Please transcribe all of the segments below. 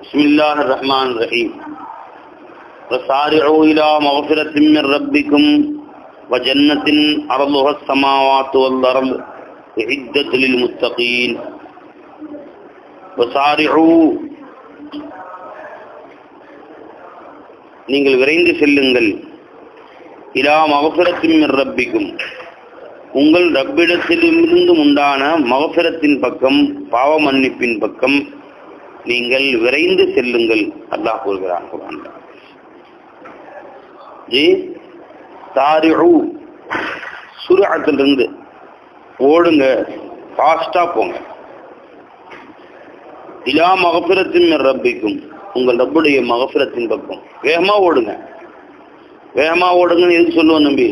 بسم الله الرحمن الرحيم وسارعوا إلى مغفرة من ربكم وجنة أرضها السماوات والأرض أعدت للمتقين وسارعوا நீங்கள் விரைந்து செல்லுங்கள் இலா மகபிரத்தின் ரப்பிக்கும் உங்கள் ரப்பிடத்திலிருந்து உண்டான மகபிரத்தின் பக்கம் பாவ மன்னிப்பின் பக்கம் நீங்கள் விரைந்து செல்லுங்கள் அல்லாஹ் கூறுகிறான் குரான்ல ஜி தாரிஉ சுரஅத்திலிருந்து ஓடுங்க ஃபாஸ்டா போங்க இலா மகபிரத்தின் ரப்பிக்கும் உங்கள் ரப்புடைய மகபிரத்தின் பக்கம் வேகமா ஓடுங்க வேகமா ஓடுங்கன்னு எதுக்கு சொல்லுவோம் நம்பி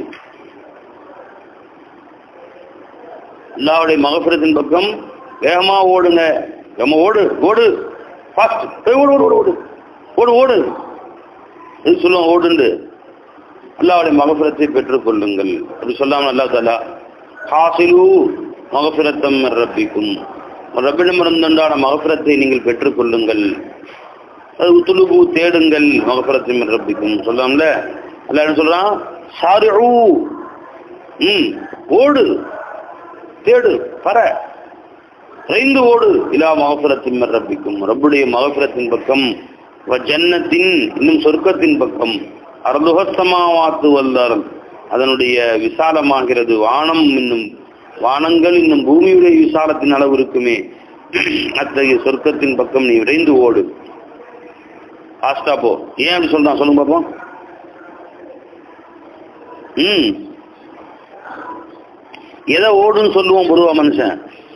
அல்லாவுடைய மகபிரத்தின் பக்கம் வேகமா ஓடுங்க வேகமா ஓடு ஓடு ஃபாஸ்ட் ஓடு ஓடு ஓடு ஓடு ஓடு எது சொல்லுவோம் ஓடுண்டு அல்லாவுடைய மகபிரத்தை பெற்றுக்கொள்ளுங்கள் அப்படி சொல்லாம அல்லா தாலா ஹாசிலு மகபிரத்தம் ரப்பிக்கும் ரப்பிடமிருந்துண்டான மகபிரத்தை நீங்கள் பெற்றுக்கொள்ளுங்கள் அது துலுபு தேடுங்கள் மகபிரத்தை ரப்பிக்கும் சொல்லாமல அல்லா என்ன சொல்றான் சாரி ம் ஓடு தேடு பர விரைந்து ஓடு இலா மகபுரத்தின் ரப்பிக்கும் ரப்புடைய மகபுரத்தின் பக்கம் ஜன்னத்தின் இன்னும் சொர்க்கத்தின் பக்கம் அர்துகத்தமாவாத்து வல்லாரம் அதனுடைய விசாலமாகிறது வானம் இன்னும் வானங்கள் இன்னும் பூமியுடைய விசாலத்தின் அளவு இருக்குமே அத்தகைய சொர்க்கத்தின் பக்கம் நீ விரைந்து ஓடு ஆஸ்டா போ ஏன் அப்படி சொல்றான் சொல்லுங்க பாப்போம் ம் எதை ஓடுன்னு சொல்லுவோம் பொதுவா மனுஷன்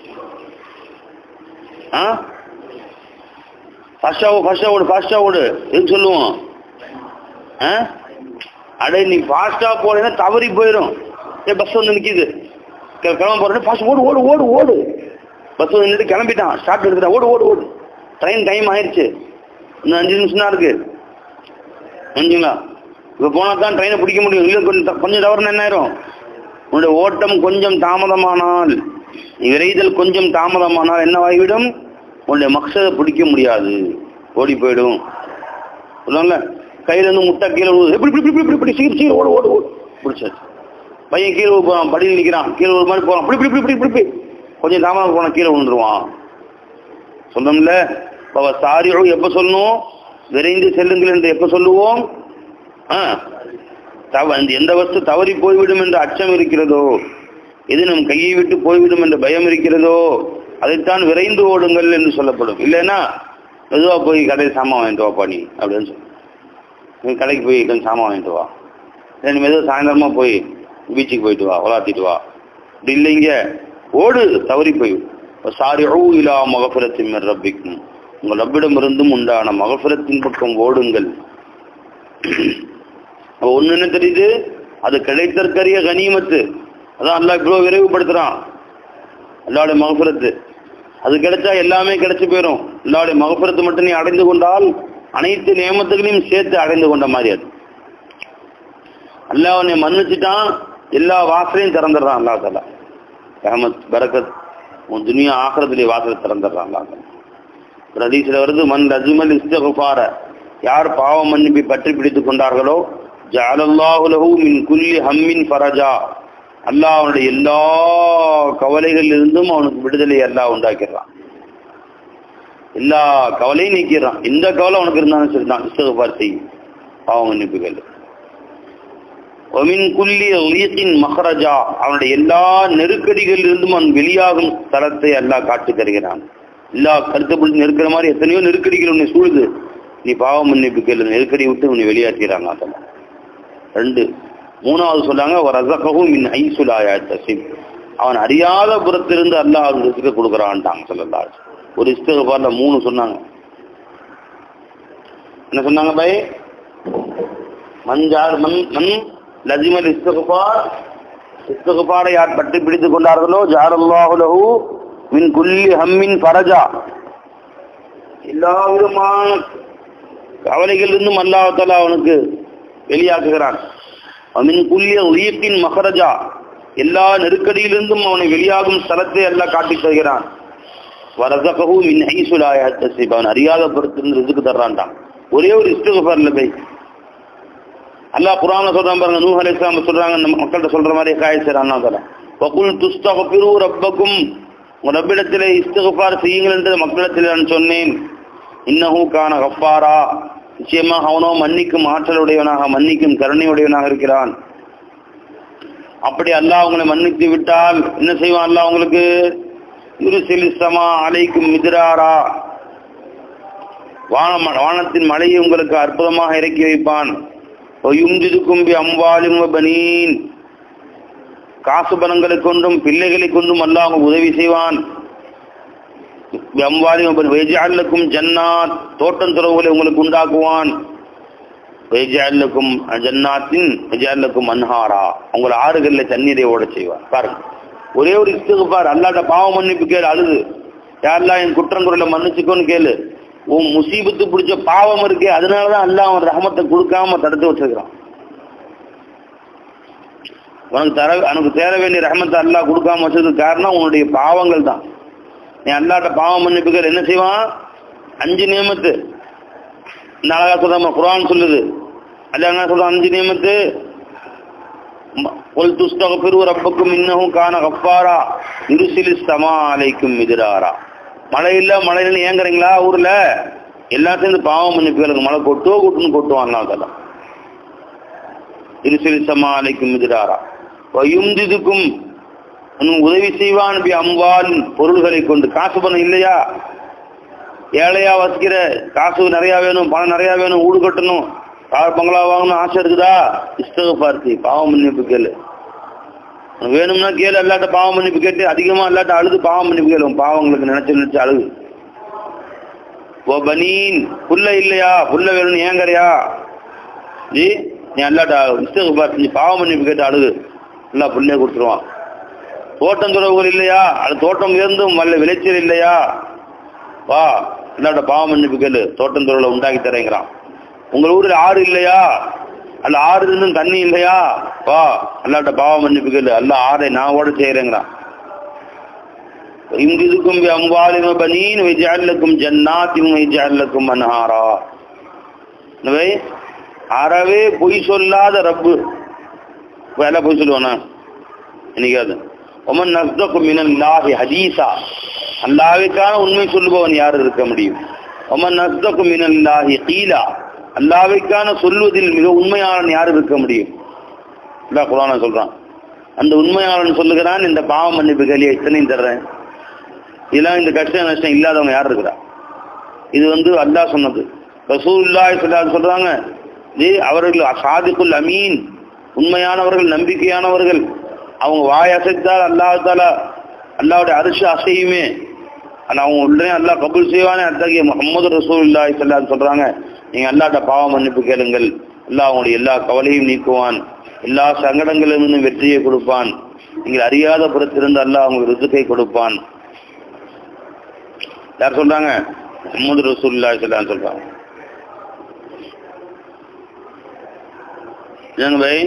ஆ ஃபர்ஸ்டா ஃபர்ஸ்டா ஓடு ஃபாஸ்டா ஓடு எதுக்கு சொல்லுவோம் ஆ அடே நீ ஃபாஸ்டா போறேன்னா தவறி போயிடும் ஏ பஸ் வந்து நிற்கிது கிளம்ப போறேன் ஃபாஸ்ட் ஓடு ஓடு ஓடு ஓடு பஸ் வந்து நின்று கிளம்பிட்டான் ஸ்டார்ட் எடுத்துட்டான் ஓடு ஓடு ஓடு ட்ரெயின் டைம் ஆயிடுச்சு இன்னும் அஞ்சு நிமிஷம் தான் இருக்கு புரிஞ்சுங்களா இப்போ போனால் தான் ட்ரெயினை பிடிக்க முடியும் இல்லை கொஞ்சம் கொஞ்சம் தவறுனா என்ன ஆயிரும் உன்னுடைய ஓட்டம் கொஞ்சம் தாமதமானால் விரைதல் கொஞ்சம் தாமதமானால் என்னவாகிவிடும் உன்னுடைய மக்சதை பிடிக்க முடியாது ஓடி போயிடும் சொல்லுவாங்கல்ல கையில இருந்து முட்டை கீழே விழுவுது எப்படி இப்படி இப்படி இப்படி சீர் சீர் ஓடு ஓடு ஓடு பிடிச்சாச்சு பையன் கீழே போகிறான் படியில் நிற்கிறான் கீழே ஒரு மாதிரி போகிறான் இப்படி இப்படி இப்படி இப்படி கொஞ்சம் தாமதம் போனால் கீழே விழுந்துருவான் சொன்னோம்ல இப்போ சாரியும் எப்போ சொல்லணும் விரைந்து செல்லுங்கள் என்று எப்போ சொல்லுவோம் ஆ தவ எந்த வஸ்து தவறி போய்விடும் என்ற அச்சம் இருக்கிறதோ எது நம் கையை விட்டு போய்விடும் என்ற பயம் இருக்கிறதோ அதைத்தான் விரைந்து ஓடுங்கள் என்று சொல்லப்படும் இல்லைன்னா மெதுவாக போய் கடையில் சாமான் வாங்கிட்டு வாப்பா நீ அப்படின்னு சொல்லு நீ கடைக்கு போய் கொஞ்சம் சாமான் வாங்கிட்டு வா ரெண்டு மெதுவாக சாயந்தரமா போய் பீச்சுக்கு போயிட்டு வா உலாத்திட்டு வா அப்படி இல்லைங்க ஓடு தவறி போய் சாரி ஓ இலா மகபுரத்தின் ரப்பிக்கும் உங்கள் ரப்பிடமிருந்தும் உண்டான மகபுரத்தின் பக்கம் ஓடுங்கள் ஒண்ணு என்ன தெரியுது அது கிடைத்தற்கரிய கனிமத்து அதான் அல்லா இவ்வளவு விரைவுபடுத்துறான் அல்லாவுடைய மகபுரத்து அது கிடைச்சா எல்லாமே கிடைச்சு போயிடும் அல்லாவுடைய மகபுரத்து மட்டும் நீ அடைந்து கொண்டால் அனைத்து நியமத்துகளையும் சேர்த்து அடைந்து கொண்ட மாதிரி அது அல்லா உன்னை மன்னிச்சுட்டான் எல்லா வாசலையும் திறந்துடுறான் அல்லா தலா ரஹமத் பரகத் உன் துணியா ஆகிறதுலேயே வாசலை திறந்துடுறான் அல்லா தலா ஹதீஸ்ல வருது மன் ரஜுமல் இஸ்தகுபார யார் பாவ மன்னிப்பை பற்றி பிடித்துக் கொண்டார்களோ ஜாலல்லாஹுலஹு மின் குல்லி ஹம்மின் ஃபரஜா அல்லாஹ் அவனுடைய எல்லா கவலைகளில் இருந்தும் அவனுக்கு விடுதலை அல்லாஹ் உண்டாக்கிடுறான் எல்லா கவலையும் நீக்கிடுறான் எந்த கவலை அவனுக்கு இருந்தாலும் சரிதான் இஸ்தகுபார் செய்யும் பாவ மன்னிப்புகள் ஒமின் குல்லி உயத்தின் மஹரஜா அவனுடைய எல்லா நெருக்கடிகளில் இருந்தும் அவன் வெளியாகும் தளத்தை அல்லாஹ் காட்டு தருகிறான் எல்லா கருத்துப்பட்டு நெருக்கிற மாதிரி எத்தனையோ நெருக்கடிகள் உன்னை சூழுது நீ பாவ மன்னிப்பு கேளு நெருக்கடி விட்டு உன்னை வெளியாக்கிறாங்க அதெல்லாம் ரெண்டு மூணாவது சொல்லாங்க ஒரு ரசகவும் மின் ஐசுலாயா தசிம் அவன் அறியாத புறத்திலிருந்து அல்லாஹ் ரிஸ்க கொடுக்குறான்ட்டாங்க சொல்லலா ஒரு இஸ்தகபார்ல மூணு சொன்னாங்க என்ன சொன்னாங்க பை மஞ்சார் மண் மண் லஜிமல் இஸ்தகுபார் இஸ்தகுபாரை யார் பற்றி பிடித்துக் கொண்டார்களோ ஜாரல்லாஹுலஹு மின் குல்லி ஹம்மின் பரஜா எல்லா விதமான கவலைகளிலிருந்தும் அல்லாஹால அவனுக்கு வெளியாக்குகிறான் மின் குல்லிய உயிர்ப்பின் மகரஜா எல்லா நெருக்கடியிலிருந்தும் அவனை வெளியாகும் ஸ்தலத்தை எல்லாம் காட்டித் தருகிறான் வரதகஹு மின் ஹைசு லா யஹ்தசிப் அவன் அறியாத பொறுத்திருந்து ரிஸ்க் தர்றான்டான் ஒரே ஒரு இஸ்திக்ஃபார்ல போய் அல்லாஹ் குர்ஆன்ல சொல்றான் பாருங்க நூஹ் அலைஹிஸ்ஸலாம் சொல்றாங்க நம்ம மக்கள்கிட்ட சொல்ற மாதிரி காயசர் அண்ணா தஆலா வகுல் துஸ்தக்பிரு ரப்பக்கும் உங்க ரப்பிடத்திலே இஸ்திக்ஃபார் செய்யுங்கள் என்று மக்களிடத்தில் நான் சொன்னேன் இன்னஹு கான கஃபாரா நிச்சயமாக அவனோ மன்னிக்கும் ஆற்றலுடையவனாக மன்னிக்கும் கருணையுடையவனாக இருக்கிறான் அப்படி அல்லாஹ் உங்களை மன்னித்து விட்டால் என்ன செய்வான் அல்லாஹ் உங்களுக்கு இருசில் சமா அலைக்கும் மிதிராரா வான வானத்தின் மழையை உங்களுக்கு அற்புதமாக இறக்கி வைப்பான் கும்பி அம்பாலும் பனீன் காசு பணங்களை கொண்டும் பிள்ளைகளை கொண்டும் அல்லாஹ் உங்களுக்கு உதவி செய்வான் அம்பாலும் வைஜாலுக்கும் ஜன்னாத் தோட்டம் துறவுகளை உங்களுக்கு உண்டாக்குவான் வைஜாலுக்கும் ஜன்னாத்தின் வைஜாலுக்கும் அன்ஹாரா உங்களை ஆறுகளில் தண்ணீரை ஓட செய்வார் பாருங்க ஒரே ஒரு இஸ்துகுபார் அல்லாட்ட பாவ மன்னிப்பு கேளு அழுது யாரெல்லாம் என் குற்றங்குறையில மன்னிச்சுக்கோன்னு கேளு உன் முசீபத்து பிடிச்ச பாவம் இருக்கே அதனாலதான் அல்லாஹ் அவன் ரஹமத்தை கொடுக்காம தடுத்து வச்சிருக்கிறான் உனக்கு தர உனக்கு தேர வேண்டிய ரஹமத்தை அல்லாஹ் கொடுக்காம வச்சதுக்கு காரணம் உன்னுடைய பாவங்கள் தான் நீ அல்லாட்ட பாவம் மன்னிப்புகள் என்ன செய்வான் அஞ்சு நியமத்து இந்த அழகா சொல்றாம குரான் சொல்லுது அல்ல என்ன சொல்றான் அஞ்சு நியமத்து قل تستغفروا ربكم انه كان غفارا يرسل السماء عليكم مدرارا மழை இல்ல மழை இல்ல ஏங்குறீங்களா ஊர்ல எல்லாம் சேர்ந்து பாவம் மன்னிப்புகளுக்கு மழை கொட்டோ கொட்டுன்னு கொட்டுவான் அதெல்லாம் இருசில் சமா அலைக்கும் மிதிராரா வயுந்திதுக்கும் உதவி செய்வான் பி அம்பால் பொருள்களை கொண்டு காசு பணம் இல்லையா ஏழையா வசிக்கிற காசு நிறைய வேணும் பணம் நிறைய வேணும் ஊடு கட்டணும் கார் பங்களா வாங்கணும் ஆசை இருக்குதா இஸ்தக பார்த்தி பாவம் மன்னிப்பு கேளு வேணும்னா கேளு அல்லாட்ட பாவம் மன்னிப்பு கேட்டு அதிகமா அல்லாட்ட அழுது பாவம் மன்னிப்பு கேளு உன் பாவங்களுக்கு நினைச்சு நினைச்சு அழுது ஓ பனீன் புல்ல இல்லையா புல்ல வேணும் ஏங்கறியா ஜி நீ அல்லாட்ட இஸ்தக பார்த்து நீ பாவம் மன்னிப்பு கேட்டு அழுது நல்லா புல்லே கொடுத்துருவான் தோட்டம் துறவுகள் இல்லையா அது தோட்டம் இருந்தும் வல்ல விளைச்சல் இல்லையா வா அல்லாட்ட பாவம் மன்னிப்பு கேளு தோட்டம் துறவுல உண்டாக்கி தரேங்கிறான் உங்கள் ஊரில் ஆறு இல்லையா அல்ல ஆறு இருந்தும் தண்ணி இல்லையா வா அல்லாட்ட பாவம் மன்னிப்பு கேளு அல்ல ஆறை நான் ஓட செய்யறேங்கிறான் இங்குதுக்கும் அம்பாலிம பனீன் வைஜாலக்கும் ஜன்னாத்தின் வைஜாலக்கும் அன்ஹாரா என்னவை அறவே பொய் சொல்லாத ரப்பு வேலை பொய் சொல்லுவானா என்னைக்காது ஒமன் நஸ்தக்கும் மினல்லாஹி ஹதீஸா அல்லாவிற்கான உண்மை சொல்லுபவன் யார் இருக்க முடியும் ஒமன் நஸ்தக்கும் மினல்லாஹி கீலா அல்லாவைக்கான சொல்வதில் மிக உண்மையாளன் யார் இருக்க முடியும் இல்ல குரான சொல்றான் அந்த உண்மையாளன் சொல்லுகிறான் இந்த பாவ மன்னிப்பு கலியை இத்தனையும் தர்றேன் இதெல்லாம் இந்த கஷ்ட நஷ்டம் இல்லாதவங்க யார் இருக்கிறா இது வந்து அல்லாஹ் சொன்னது ரசூல்லாய் சொல்றாங்க இது அவர்கள் சாதிக்குல் அமீன் உண்மையானவர்கள் நம்பிக்கையானவர்கள் அவங்க வாய் அசைத்தால் அல்லாஹால அல்லாவுடைய அரிசி அசையுமே ஆனா அவங்க உடனே அல்லாஹ் கபூல் செய்வானே அத்தகைய முகமது ரசூல்லாய் சொல்லான்னு சொல்றாங்க நீங்க அல்லாட்ட பாவ மன்னிப்பு கேளுங்கள் அல்லாஹ் அவங்களுடைய எல்லா கவலையும் நீக்குவான் எல்லா சங்கடங்களிலிருந்தும் வெற்றியை கொடுப்பான் நீங்கள் அறியாத புறத்திலிருந்து அல்லாஹ் உங்களுக்கு ரிசுக்கை கொடுப்பான் யார் சொல்றாங்க முகமது ரசூல்லா சொல்லான்னு சொல்றாங்க ஏங்க பை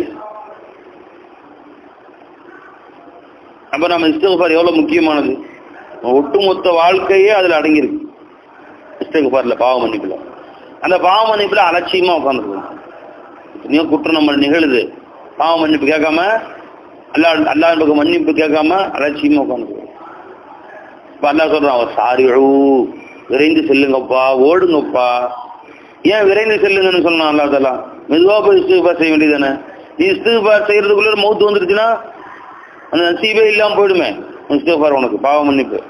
அப்ப நம்ம இஸ்திகுபார் எவ்வளவு முக்கியமானது ஒட்டுமொத்த வாழ்க்கையே அதுல அடங்கியிருக்கு இஸ்திகுபார்ல பாவ மன்னிப்புல அந்த பாவ மன்னிப்புல அலட்சியமா உட்காந்துருக்கணும் நீ குற்றம் நம்ம நிகழுது பாவ மன்னிப்பு கேட்காம அல்லா அல்லா பக்கம் மன்னிப்பு கேட்காம அலட்சியமா உட்காந்துருக்கணும் இப்ப அல்லா சொல்றான் அவர் சாரி விரைந்து செல்லுங்கப்பா ஓடுங்கப்பா ஏன் விரைந்து செல்லுங்கன்னு சொல்லலாம் அல்லா தலா மெதுவா போய் இஸ்திகுபார் செய்ய வேண்டியதானே நீ இஸ்திகுபார் செய்யறதுக்குள்ள மௌத்து வந்துருச்சுன்னா அந்த நசீபே இல்லாம போயிடுமே இஸ்திகுபார் உனக்கு பாவ மன்னிப்பு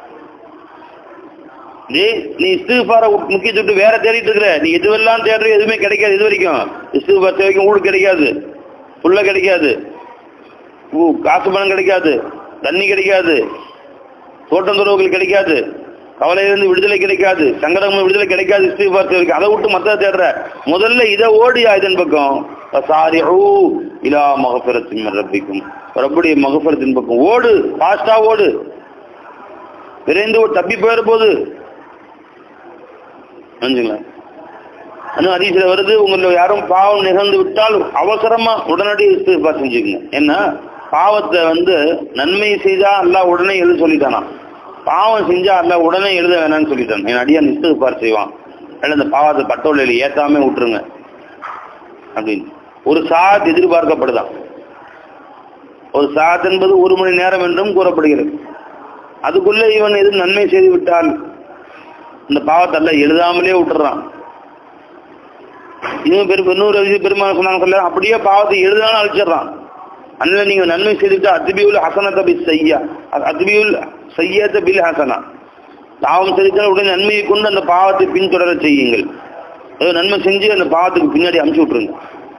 டேய் நீ இஸ்திகுபார முக்கியத்துவம் வேற தேடிட்டு இருக்கிற நீ எதுவெல்லாம் தேடுற எதுவுமே கிடைக்காது இது வரைக்கும் இஸ்திகுபார் தேவைக்கும் ஊடு கிடைக்காது புல்ல கிடைக்காது ஊ காசு பணம் கிடைக்காது தண்ணி கிடைக்காது தோட்டம் துறவுகள் கிடைக்காது கவலையிலிருந்து விடுதலை கிடைக்காது சங்கடம் விடுதலை கிடைக்காது இஸ்திகுபார் தேவைக்கு அதை விட்டு மத்த தேடுற முதல்ல இதை ஓடியா இதன் பக்கம் சாரி ஓ இலா மகபரத்தின் ரப்பிக்கும் ரப்புடைய மகபரத்தின் பக்கம் ஓடு ஃபாஸ்டா ஓடு விரைந்து தப்பி போயிட போகுது புரிஞ்சுங்களா இன்னும் அதிசல வருது உங்களை யாரும் பாவம் நிகழ்ந்து விட்டால் அவசரமா உடனடி இஸ்திஃபா செஞ்சுக்கங்க ஏன்னா பாவத்தை வந்து நன்மை செய்தா அல்லாஹ் உடனே எழுத சொல்லிட்டானா பாவம் செஞ்சா அல்ல உடனே எழுத வேணாம்னு சொல்லிட்டான் என் அடியா நிஸ்தகுபார் செய்வான் அல்ல இந்த பாவத்தை பட்டோலையில் ஏத்தாம விட்டுருங்க அப்படின்னு ஒரு சாத் எதிர்பார்க்கப்படுதான் ஒரு சாத் என்பது ஒரு மணி நேரம் என்றும் கூறப்படுகிறது அதுக்குள்ள இவன் எது நன்மை செய்து விட்டால் இந்த பாவத்தை அல்ல எழுதாமலே விட்டுறான் இன்னும் பெரு இன்னொரு விஷயம் பெருமாள் சொன்னாங்க சொல்ல அப்படியே பாவத்தை எழுதாலும் அழிச்சிடுறான் அதனால நீங்க நன்மை செய்துட்டு அத்பியுல் ஹசனத்தை பி செய்யா அத்பியுல் செய்யத்த பில் ஹசனா பாவம் செலுத்தால் உடனே நன்மையை கொண்டு அந்த பாவத்தை பின்தொடர செய்யுங்கள் ஏதோ நன்மை செஞ்சு அந்த பாவத்துக்கு பின்னாடி அமுச்சு விட்டுருங்க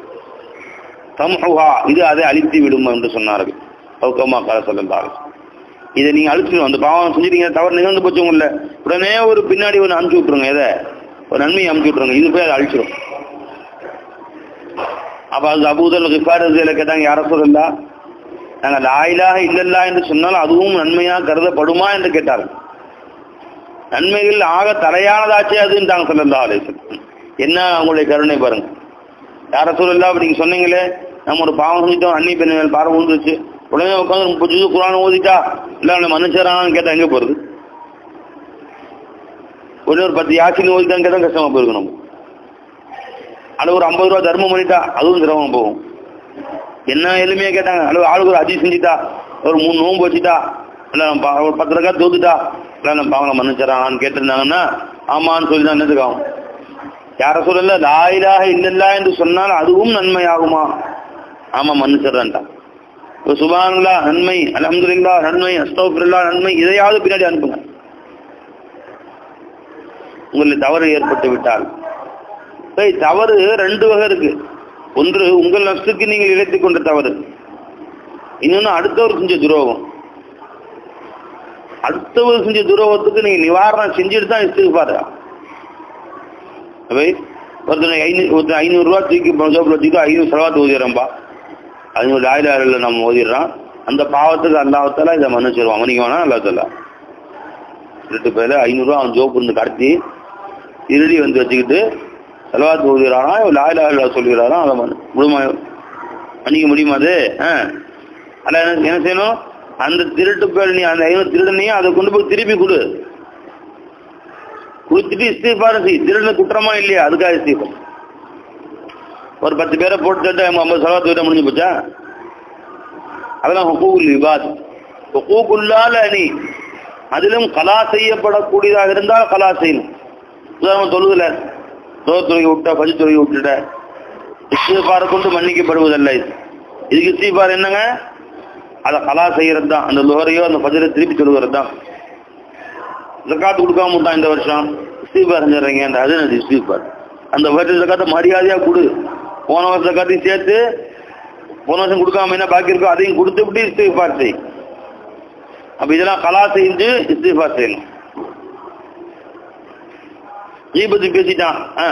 தம்ஹா இது அதை அழித்து விடும் என்று சொன்னார்கள் பௌக்கமா கால சொல்லுங்கள் இதை நீங்க அழிச்சிடும் அந்த பாவம் செஞ்சுட்டீங்க தவறு நிகழ்ந்து போச்சு உங்கள உடனே ஒரு பின்னாடி ஒன்று அமுச்சு விட்டுருங்க எதை ஒரு நன்மையை அமுச்சு விட்டுருங்க இது போய் அதை அழிச்சிடும் அப்ப அது அபூதல் கிஃபாரதியில் கேட்டாங்க யார சொல்லலா நாங்கள் லாயிலாக இல்லல்லா என்று சொன்னால் அதுவும் நன்மையாக கருதப்படுமா என்று கேட்டார்கள் நன்மைகள் ஆக தலையானதாச்சே அதுன்னு தாங்க சொல்லலா அலேசன் என்ன அவங்களுடைய கருணை பாருங்க யார சொல்லலா அப்படி நீங்க சொன்னீங்களே நம்ம ஒரு பாவம் செஞ்சிட்டோம் அன்னி பெண் மேல் பார்வை விழுந்துருச்சு உடனே உட்காந்து முப்பது ஜூஸ் குரான் ஓதிட்டா இல்லை அவனை மன்னிச்சாரான்னு கேட்டா எங்க போறது உடனே ஒரு பத்து யாசின்னு ஓதிட்டான்னு கேட்டா கஷ்டமா போயிருக்கும் நம்ம அல்ல ஒரு ஐம்பது ரூபா தர்மம் பண்ணிட்டா அதுவும் சிரமமா போகும் என்ன எளிமையா கேட்டாங்க அல்லது ஆளுக்கு ஒரு அதி செஞ்சுட்டா ஒரு மூணு நோன்பு வச்சுட்டா இல்லை நம்ம பா- ஒரு பத்து ரக்கா தோத்துட்டா இல்லை நம்ம பாவங்களை மன்னிச்சிடறான்னு கேட்டிருந்தாங்கன்னா ஆமான்னு சொல்லி தான் என்னதுக்கு ஆகும் யார சொல்லல லாயிலாக இல்லல்லா என்று சொன்னால் அதுவும் நன்மையாகுமா ஆமா மன்னிச்சிடறேன்டா இப்போ சுபான்லா நன்மை அலமதுல்லா நன்மை அஸ்தோஃபில்லா நன்மை இதையாவது பின்னாடி அனுப்புங்க உங்களுக்கு தவறு ஏற்பட்டு விட்டால் ஏய், தவறு ரெண்டு வகை இருக்கு ஒன்று உங்கள் நஷ்டத்துக்கு நீங்கள் இழைத்துக் கொண்ட தவறு இன்னொன்று அடுத்தவர் செஞ்ச துரோகம் அடுத்தவர் செஞ்ச துரோகத்துக்கு நீங்க நிவாரணம் செஞ்சுட்டு தான் இஸ்திஃபார் அவை ஒருத்தனை ஐநூறு ஒருத்தன் ஐநூறு ரூபா தூக்கி ஜோப்பில் வச்சுக்கோ ஐநூறு செலவாத்து ஓதிடுறோம்பா ஐநூறு ஆயிரம் நம்ம ஓதிடுறோம் அந்த பாவத்துக்கு அல்லாவத்தால இதை மன்னிச்சிருவான் அவனிக்கு வேணா அல்லாத்தால ரெண்டு பேர்ல ஐநூறுரூவா அவன் ஜோப்பு இருந்து கடத்தி இருடி வந்து வச்சுக்கிட்டு செலவாத்து ஓதுகிறானா லாயிலா இல்லா சொல்கிறாரா அதை மன்னு- முழுமா மன்னிக்க முடியுமா அது ஆ அல்ல என்ன என்ன செய்யணும் அந்த திருட்டு பேர் நீ அந்த ஐநூறு திருடனையும் அதை கொண்டு போய் திருப்பி கொடு கொடுத்துட்டு இஸ்தீஃபாரம் செய் திருடன குற்றமா இல்லையா அதுக்காக இஸ்தீஃபார் ஒரு பத்து பேரை போட்டு ஐம்பது செலவாத்து விட முடிஞ்சு போச்சா அதெல்லாம் ஹுக்கூல் விவாத் ஹுக்கூக்குள்ளால நீ அதிலும் கலா செய்யப்படக்கூடியதாக இருந்தால் கலா செய்யணும் உதாரணம் தொழுதுல தோத்துறையை விட்டா பஜி துறையை விட்டுட்ட இஸ்தீஃபாரை கொண்டு மன்னிக்கப்படுவதல்ல இது இதுக்கு இஸ்தீஃபார் என்னங்க அதை கலா செய்யறது தான் அந்த லோரையோ அந்த பஜரை திருப்பி சொல்லுகிறது தான் ஜக்காத்து கொடுக்காம விட்டான் இந்த வருஷம் இஸ்தீஃபார் செஞ்சிடறீங்க அந்த அது என்னது இஸ்தீஃபார் அந்த வருஷம் ஜக்காத்தை மரியாதையா கொடு போன வருஷம் ஜக்காத்தையும் சேர்த்து போன வருஷம் கொடுக்காம என்ன பாக்கி இருக்கோ அதையும் கொடுத்து விட்டு இஸ்தீஃபார் செய் அப்ப இதெல்லாம் கலா செஞ்சு இஸ்தீஃபார் செய்யணும் ஈபத்து பேசிட்டான் ஆ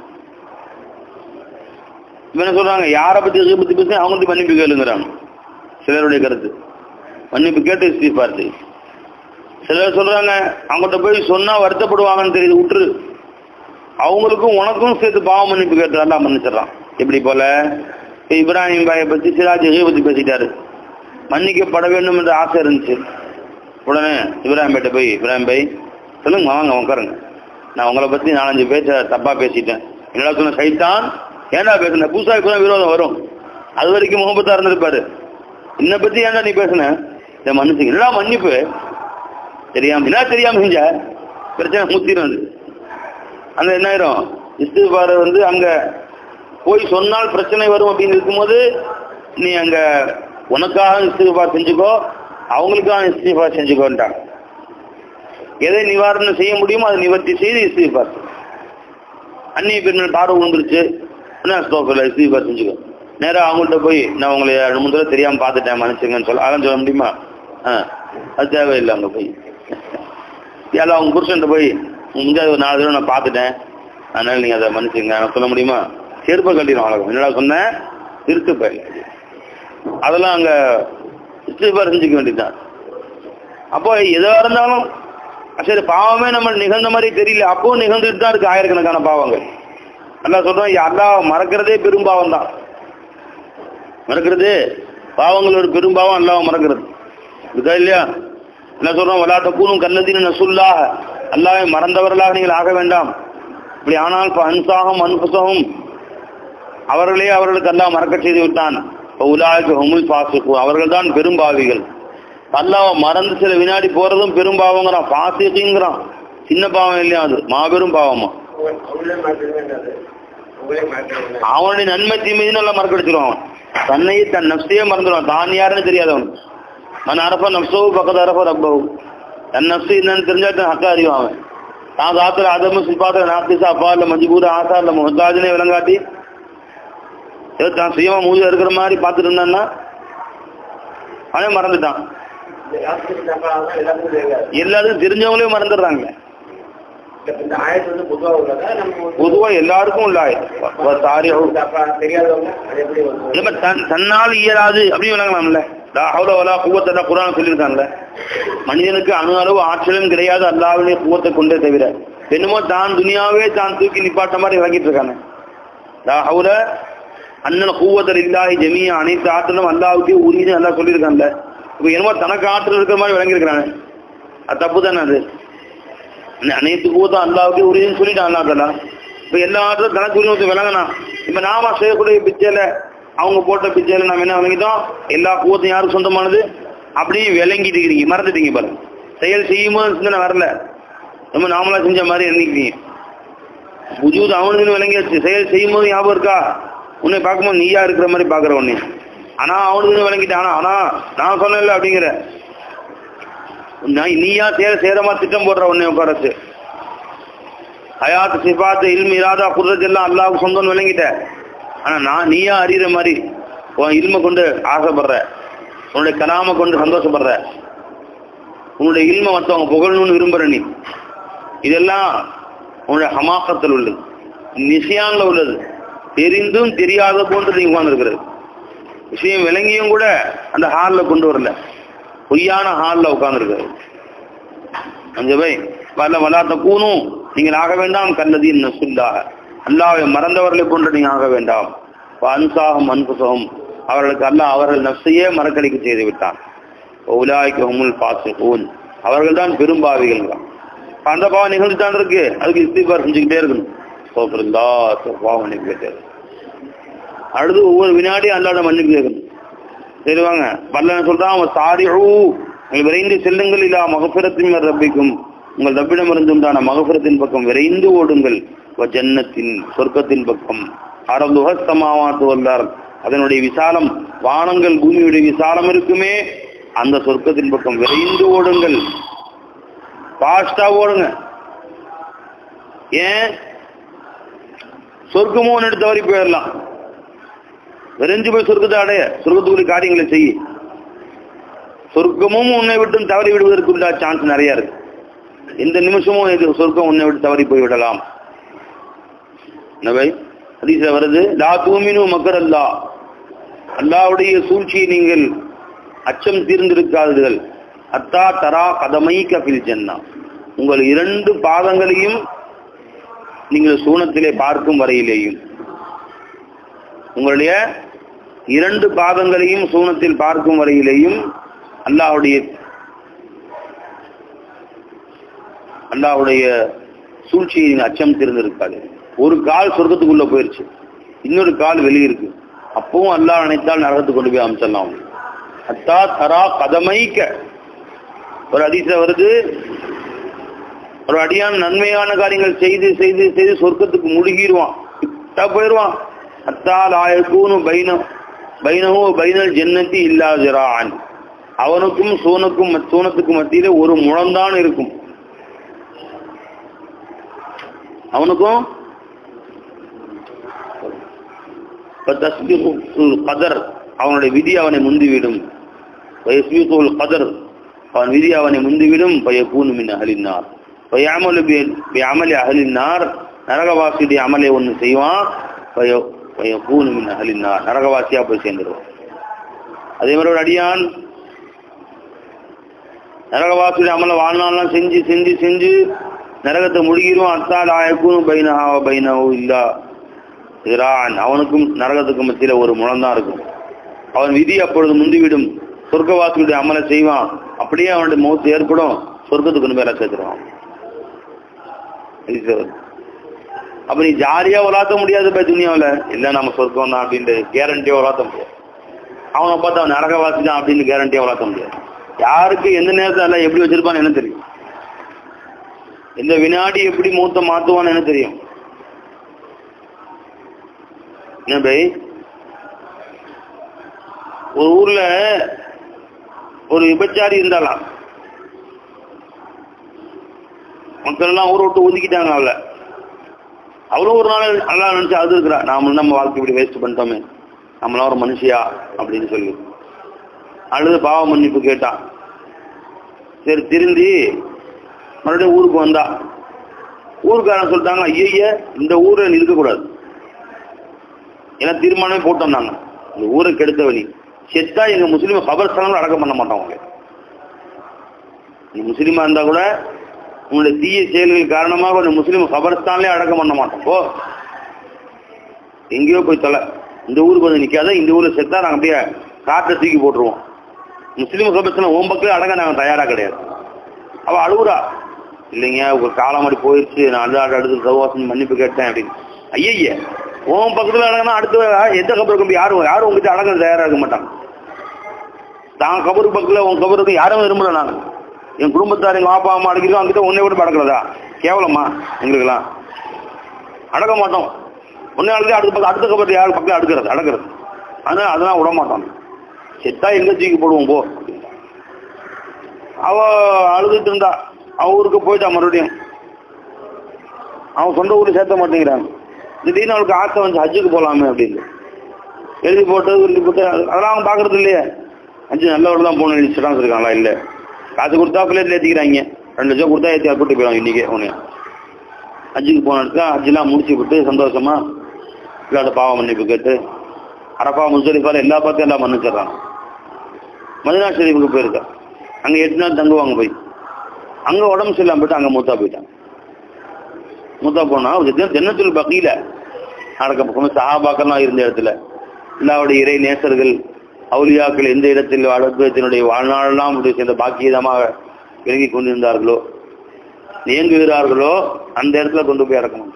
இப்ப என்ன சொல்றாங்க யாரை பத்தி ஈபத்து பேசி அவங்களுக்கு மன்னிப்பு கேளுங்கிறாங்க சிலருடைய கருத்து மன்னிப்பு கேட்டு இஸ்தீஃபார் செய் சிலர் சொல்றாங்க அவங்ககிட்ட போய் சொன்னா வருத்தப்படுவாங்கன்னு தெரியுது விட்டுரு அவங்களுக்கும் உனக்கும் சேர்த்து பாவ மன்னிப்பு கேட்டு நல்லா மன்னிச்சிடறான் எப்படி போல இப்ப இப்ராஹிம் பாயை பத்தி சிராஜ் பத்தி பேசிட்டாரு மன்னிக்கப்பட வேண்டும் என்ற ஆசை இருந்துச்சு உடனே இப்ராஹிம் பைட்ட போய் இப்ராஹிம் பை சொல்லுங்க வாங்க உட்காருங்க நான் உங்களை பத்தி நாலஞ்சு பேச தப்பா பேசிட்டேன் என்னடா சொன்ன சைத்தான் ஏன்டா பேசுன புதுசா இப்பதான் விரோதம் வரும் அது வரைக்கும் முகப்பத்தா இருந்திருப்பாரு என்னை பத்தி ஏன்டா நீ பேசுன இதை மன்னிச்சுங்க என்னடா மன்னிப்பு தெரியாம என்ன தெரியாம செஞ்ச பிரச்சனை முத்திரும் அது அந்த என்ன ஆயிரும் இஸ்திஃபார் வந்து அங்க போய் சொன்னால் பிரச்சனை வரும் அப்படின்னு இருக்கும்போது நீ அங்க உனக்காக இஸ்திஃபார் செஞ்சுக்கோ அவங்களுக்காக இஸ்திஃபார் செஞ்சுக்கோன்ட்டாங்க எதை நிவாரணம் செய்ய முடியுமோ அதை நிவர்த்தி செய்து இஸ்திஃபார் அந்நிய பெண்கள் பார்வை விழுந்துருச்சு என்ன ஸ்டோக்கில் இஸ்திஃபார் செஞ்சுக்கோ நேராக அவங்கள்ட்ட போய் நான் உங்களை ரெண்டு மூணு தடவை தெரியாமல் பார்த்துட்டேன் மன்னிச்சுங்கன்னு சொல்ல அதெல்லாம் சொல்ல முடியுமா ஆ அது தேவையில்லை அங்கே போய் எல்லாம் அவங்க புருஷன்ட்ட போய் முந்தைய ஒரு நாலு தடவை நான் பார்த்துட்டேன் அதனால நீங்கள் அதை மன்னிச்சுங்க நான் சொல்ல முடியுமா செருப்பை கட்டிடும் வழக்கம் என்னடா சொன்னேன் திருத்து பயில அதெல்லாம் அங்கே இஸ்திஃபார் செஞ்சுக்க வேண்டியதுதான் அப்போ எதுவாக இருந்தாலும் சரி பாவமே நம்ம நிகழ்ந்த மாதிரி தெரியல அப்பவும் நிகழ்ந்துட்டு தான் இருக்கு ஆயிரக்கணக்கான பாவங்கள் நல்லா சொல்றோம் அல்லா மறக்கிறதே பெரும் பாவம் தான் மறக்கிறது பாவங்களோட பெரும் பாவம் அல்லாஹ் மறக்கிறது இருக்கா இல்லையா என்ன சொல்றோம் வலா தக்கூனும் கல்லதீன நசுல்லாஹ அல்லாஹ்வை மறந்தவர்களாக நீங்கள் ஆக வேண்டாம் இப்படி ஆனால் அன்சாகம் அன்புசகம் அவர்களே அவர்களுக்கு அல்லாஹ் மறக்க செய்து விட்டான் உலாய்க்கு ஹுமுல் பாசிக்கு அவர்கள் தான் பெரும்பாவிகள் அல்லாஹ் மறந்து சில வினாடி போறதும் பெரும்பாவங்கிறான் பாசிக்குங்கிறான் சின்ன பாவம் இல்லையா அது மாபெரும் பாவமா அவங்களே மாற்றிருவேன் உங்களே மாற்றிருவேன் அவனுடைய நன்மை தீமையை நல்லா மறக்கடிச்சிருவான் அவன் தன்னையே தன் நப்சையே மறந்துடுவான் தான் யாருன்னு தெரியாது அவன் மன் அரப்ப நப்சவு பக்கத்து அரப்ப ரப்பவு தன் நப்சு என்னன்னு தெரிஞ்சா தான் ஹக்கா அறிவான் அவன் தான் காத்துல அதமு சிப்பாத்துல நாத்திசா அப்பா இல்ல மஜ்பூர் ஆசா இல்ல முஹத்தாஜினே விளங்காட்டி ஏதோ தான் சுயமா மூஞ்சி இருக்கிற மாதிரி பார்த்துட்டு இருந்தான்னா அவனே மறந்துட்டான் இந்த ராத்திரி தப்பாக எல்லாத்துக்கும் தெரியாது எல்லாருக்கும் தெரிஞ்சவங்களே மறந்துடுறாங்க இந்த- இந்த ஆயத்து வந்து பொதுவாக உள்ளதா நம்ம வந்து பொதுவா எல்லாருக்கும் உள்ள சாரி தப்பா தெரியாதவங்க அது எப்படி வந்து இல்ல தன் தன்னால் இயலாது அப்படின்னு விளங்கலாம்ல லா ஹவுல வலா குவத்தை குரான் சொல்லியிருக்காங்கல்ல மனிதனுக்கு அணு அளவு ஆற்றலும் கிடையாது அல்லாவிலே குவத்தை கொண்டே தவிர என்னமோ தான் துனியாவே தான் தூக்கி நிப்பாட்ட மாதிரி விளங்கிட்டு இருக்காங்க லா ஹவுல அண்ணன் கூவத்தல் இல்லாஹி ஜமியா அனைத்து ஆற்றலும் அல்லாவுக்கே உரியது நல்லா சொல்லியிருக்காங்கல்ல இப்போ என்னமோ தனக்கு ஆற்றல் இருக்கிற மாதிரி விளங்கியிருக்கிறாங்க அது தப்பு தானே அது அனை- அனைத்து கூவத்தும் அல்லாவுக்கே உரியதுன்னு சொல்லிட்டான் அல்லா தலா இப்போ எல்லா ஆற்றலும் தனக்கு உரிமை விளங்கினா இப்போ நாம செய்யக்கூடிய பிச்சையில அவங்க போட்ட பிச்சையில நாம என்ன விளங்கிட்டோம் எல்லா கூவத்தும் யாருக்கு சொந்தமானது அப்படியே விளங்கிட்டு இருக்கிறீங்க மறந்துட்டீங்க பாருங்க செயல் செய்யும்போது சிந்தனை வரல நம்ம நாமளா செஞ்ச மாதிரி எண்ணிக்கிறீங்க புஜூது அவனுக்குன்னு விளங்கியாச்சு செயல் செய்யும்போது ஞாபகம் இருக்கா உன்னை பார்க்கும்போது நீயா இருக்கிற மாதிரி பார்க்குற உன்னை ஆனா அவனுக்குன்னு விளங்கிட்டான் ஆனா நான் சொன்னேன்ல அப்படிங்கிற நான் நீயா சேர சேரமா திட்டம் போடுற உன்னை உட்கார வச்சு ஹயாத் சிபாத் இல்மு இராதா குதிரத் எல்லாம் அல்லாவுக்கு சொந்தம்னு விளங்கிட்ட ஆனா நான் நீயா அறிகிற மாதிரி உன் இல்மை கொண்டு ஆசைப்படுற உன்னுடைய கலாமை கொண்டு சந்தோஷப்படுற உன்னுடைய இல்மை மற்றவங்க புகழணும்னு விரும்புற நீ இதெல்லாம் உன்னுடைய ஹமாக்கத்தில் உள்ளது நிசியான்ல உள்ளது தெரிந்தும் தெரியாத போன்று நீ உட்கார்ந்துருக்கிறது விஷயம் விளங்கியும் கூட அந்த ஹாலில் கொண்டு வரல பொய்யான ஹாலில் உட்கார்ந்துருக்கிறது அஞ்சபை வல்ல வலாத்த கூணும் நீங்கள் ஆக வேண்டாம் கல்லதீன் நசுல்லாக அல்லாவை மறந்தவர்களை போன்று நீங்கள் ஆக வேண்டாம் அன்சாகம் அன்புசகம் அவர்களுக்கு அல்லாஹ் அவர்கள் நப்சையே மறக்கடிக்க செய்து விட்டான் உலாய்க்கு ஹுமுல் பாசிகூன் அவர்கள் தான் பெரும்பாவிகள் அந்த பாவம் நிகழ்ந்துட்டான் இருக்கு அதுக்கு இஸ்திபார் செஞ்சுக்கிட்டே இருக்கணும் சோப்பிருந்தா பாவம் மன்னிப்பு அடுத்து ஒவ்வொரு வினாடியும் அல்லாட மன்னிப்பு கேட்கணும் சரி வாங்க பல்லன் சொல்றான் அவன் சாரிஹூ நீங்கள் விரைந்து செல்லுங்கள் இல்லா மகபிரத்தின் ரப்பிக்கும் உங்கள் ரப்பிடம் இருந்துண்டான மகபிரத்தின் பக்கம் விரைந்து ஓடுங்கள் வ ஜன்னத்தின் சொர்க்கத்தின் பக்கம் அரபுகஸ்தமாவாத்து வல்லார் அதனுடைய விசாலம் வானங்கள் பூமியுடைய விசாலம் இருக்குமே அந்த சொர்க்கத்தின் பக்கம் விரைந்து ஓடுங்கள் பாஸ்டா ஓடுங்க ஏன் சொர்க்கமும் ஒன்று தவறி போயிடலாம் விரைஞ்சு போய் சொர்க்கத்தை அடைய சொர்க்கத்துக்குரிய காரியங்களை செய்ய சொர்க்கமும் உன்னை விட்டும் தவறி விடுவதற்கு உள்ள சான்ஸ் நிறைய இருக்கு எந்த நிமிஷமும் இது சொர்க்கம் உன்னை விட்டு தவறி போய் விடலாம் என்னவை ஹதீஸ்ல வருது லா தூமினு மக்கர் அல்லா அல்லாவுடைய சூழ்ச்சியை நீங்கள் அச்சம் தீர்ந்திருக்காதீர்கள் அத்தா தரா கதமை கபில் ஜன்னா உங்கள் இரண்டு பாதங்களையும் நீங்கள் சூனத்திலே பார்க்கும் வரையிலேயும் உங்களுடைய இரண்டு பாதங்களையும் சூனத்தில் பார்க்கும் வரையிலேயும் அல்லாஹ்வுடைய அல்லாஹ்வுடைய சூழ்ச்சியை நீங்க அச்சம் திறந்திருக்காது ஒரு கால் சொர்க்கத்துக்குள்ள போயிருச்சு இன்னொரு கால் வெளியே இருக்கு அப்பவும் அல்லாஹ் நினைத்தால் நரகத்துக்கு கொண்டு போய் அமிச்சிடலாம் அத்தா தரா கதமைக்க ஒரு அதிசயம் வருது ஒரு அடியான் நன்மையான காரியங்கள் செய்து செய்து செய்து சொர்க்கத்துக்கு முழுகிடுவான் கிட்டா போயிடுவான் அத்தால் ஆயக்கூனு பைன பைனஹோ பைனல் ஜன்னத்தி இல்லாதிரான் அவனுக்கும் சூனுக்கும் மத்- சூனத்துக்கும் மத்தியில ஒரு முழம்தான் இருக்கும் அவனுக்கும் கதர் அவனுடைய விதி அவனை முந்திவிடும் வயசீகுல் கதர் அவன் விதி அவனை முந்திவிடும் பயக்கூனு மின் அகலினார் பயாமலு அமலி அகலினார் நரகவாசியுடைய அமலை ஒன்று செய்வான் பய பயக்கூனு மின் அகலினார் நரகவாசியா போய் சேர்ந்துருவான் அதே மாதிரி ஒரு அடியான் நரகவாசியுடைய அமலை வாழ்நாள்லாம் செஞ்சு செஞ்சு செஞ்சு நரகத்தை முழுகிடுவான் அத்தால் ஆயக்கும் பைனஹா பைனஹு இல்லா இரான் அவனுக்கும் நரகத்துக்கும் மத்தியில ஒரு முழம்தான் இருக்கும் அவன் விதி அப்பொழுது முந்திவிடும் சொர்க்கவாசியுடைய அமலை செய்வான் அப்படியே அவனுடைய மௌத்து ஏற்படும் சொர்க்கத்துக்கு கொண்டு போய் சேர்த்துருவான் அப்ப நீ ஜாலியா உலாத்த முடியாது பை துணியாவில் இல்ல நம்ம சொர்க்கம் தான் அப்படின்ட்டு கேரண்டியா உலாத்த முடியாது அவனை பார்த்து அவன் நரகவாசி தான் அப்படின்னு கேரண்டியா உலாத்த முடியாது யாருக்கு எந்த நேரத்தில் எல்லாம் எப்படி வச்சிருப்பான்னு என்ன தெரியும் இந்த வினாடி எப்படி மூத்த மாத்துவான்னு என்ன தெரியும் என்ன பை ஒரு ஊர்ல ஒரு விபச்சாரி இருந்தாலாம் மக்கள் எல்லாம் ஊரை விட்டு ஒதுக்கிட்டாங்க அவளை அவளும் ஒரு நாள் நல்லா நினைச்சு அது இருக்கிறா நாம நம்ம வாழ்க்கை இப்படி வேஸ்ட் பண்ணிட்டோமே நம்மளாம் ஒரு மனுஷியா அப்படின்னு சொல்லி அழுது பாவ மன்னிப்பு கேட்டான் சரி திருந்தி மறுபடியும் ஊருக்கு வந்தா ஊருக்காரன் சொல்லிட்டாங்க ஐய இந்த ஊரை நீ இருக்கக்கூடாது ஏன்னா தீர்மானமே போட்டோம் நாங்க இந்த ஊரை கெடுத்தவனி செத்தா எங்க முஸ்லீம் கபர்ஸ்தானம் அடக்கம் பண்ண மாட்டோம் உங்களை நீ முஸ்லீமா இருந்தா கூட உங்களுடைய தீய செயல்கள் காரணமாக ஒரு முஸ்லீம் கபர்ஸ்தான்லயே அடக்கம் பண்ண மாட்டோம் போ எங்கேயோ போய் தொலை இந்த ஊருக்கு வந்து நிக்காத இந்த ஊர்ல செத்தா நாங்க அப்படியே காற்றை தூக்கி போட்டுருவோம் முஸ்லீம் கபர்ஸ்தான் ஓம் பக்கம் அடங்க நாங்க தயாரா கிடையாது அவ அழுகுறா இல்லைங்க ஒரு காலம் மாதிரி போயிடுச்சு நான் அழுதாட அடுத்து சகவாசம் மன்னிப்பு கேட்டேன் அப்படின்னு ஐயய்ய உன் பக்கத்துல அடங்கினா அடுத்து எந்த கபருக்கு யாரும் யாரும் உங்ககிட்ட அடங்க தயாரா இருக்க மாட்டாங்க தான் கபருக்கு பக்கத்துல உன் கபருக்கு யாரும் விரும்பல நான் என் குடும்பத்தார் எங்க பாப்பா அம்மா அடக்கிறோம் அங்கிட்ட உன்னை விட்டு அடக்கிறதா கேவலமா எங்களுக்கெல்லாம் அடக்க மாட்டோம் ஒன்னே அழுது அடுத்த பக்கம் அடுத்த கபருக்கு யார் பக்கத்துல அடுக்கிறது அடக்கிறது அதனால அதெல்லாம் விட மாட்டோம் செத்தா எங்க தூக்கி போடுவோம் போ அவ அழுதுட்டு இருந்தா அவ ஊருக்கு போயிட்டா மறுபடியும் அவன் சொந்த ஊர்ல சேர்த்த மாட்டேங்கிறாங்க திடீர்னு அவளுக்கு ஆசை வந்து ஹஜ்ஜுக்கு போகலாமே அப்படின்னு எழுதி போட்டு எழுதி போட்டு அதெல்லாம் அவங்க பார்க்கறது இல்லையே ஹஜ்ஜு நல்லவர்கள் தான் போகணும் இன்சூரன்ஸ் இருக்காங்களா இல்லை காசு கொடுத்தா பிள்ளைகள் ஏற்றிக்கிறாங்க ரெண்டு லட்சம் கொடுத்தா ஏற்றி கூட்டி போயிடும் இன்னைக்கு உனக்கு ஹஜ்ஜுக்கு போன இடத்துல ஹஜ்ஜெலாம் முடிச்சு விட்டு சந்தோஷமா இல்லாத பாவ மன்னிப்பு கேட்டு அரப்பா முசலிஃபால எல்லா பார்த்தும் எல்லாம் மன்னிச்சிடுறாங்க மதினா ஷெரீஃபுக்கு போயிருக்கா அங்கே எட்டு நாள் தங்குவாங்க போய் அங்கே உடம்பு சரியில்லாம போயிட்டு அங்கே மூத்தா போயிட்டாங்க மூத்தா போனா ஜன்னத்துல் பக்கியில நடக்க சஹாபாக்கெல்லாம் இருந்த இடத்துல எல்லாவுடைய இறை நேசர்கள் அவுலியாக்கள் எந்த இடத்தில் அடக்கத்தினுடைய வாழ்நாளெல்லாம் அப்படி சேர்ந்த பாக்கியதமாக விளங்கி கொண்டிருந்தார்களோ இயங்குகிறார்களோ அந்த இடத்துல கொண்டு போய் இறக்கணும்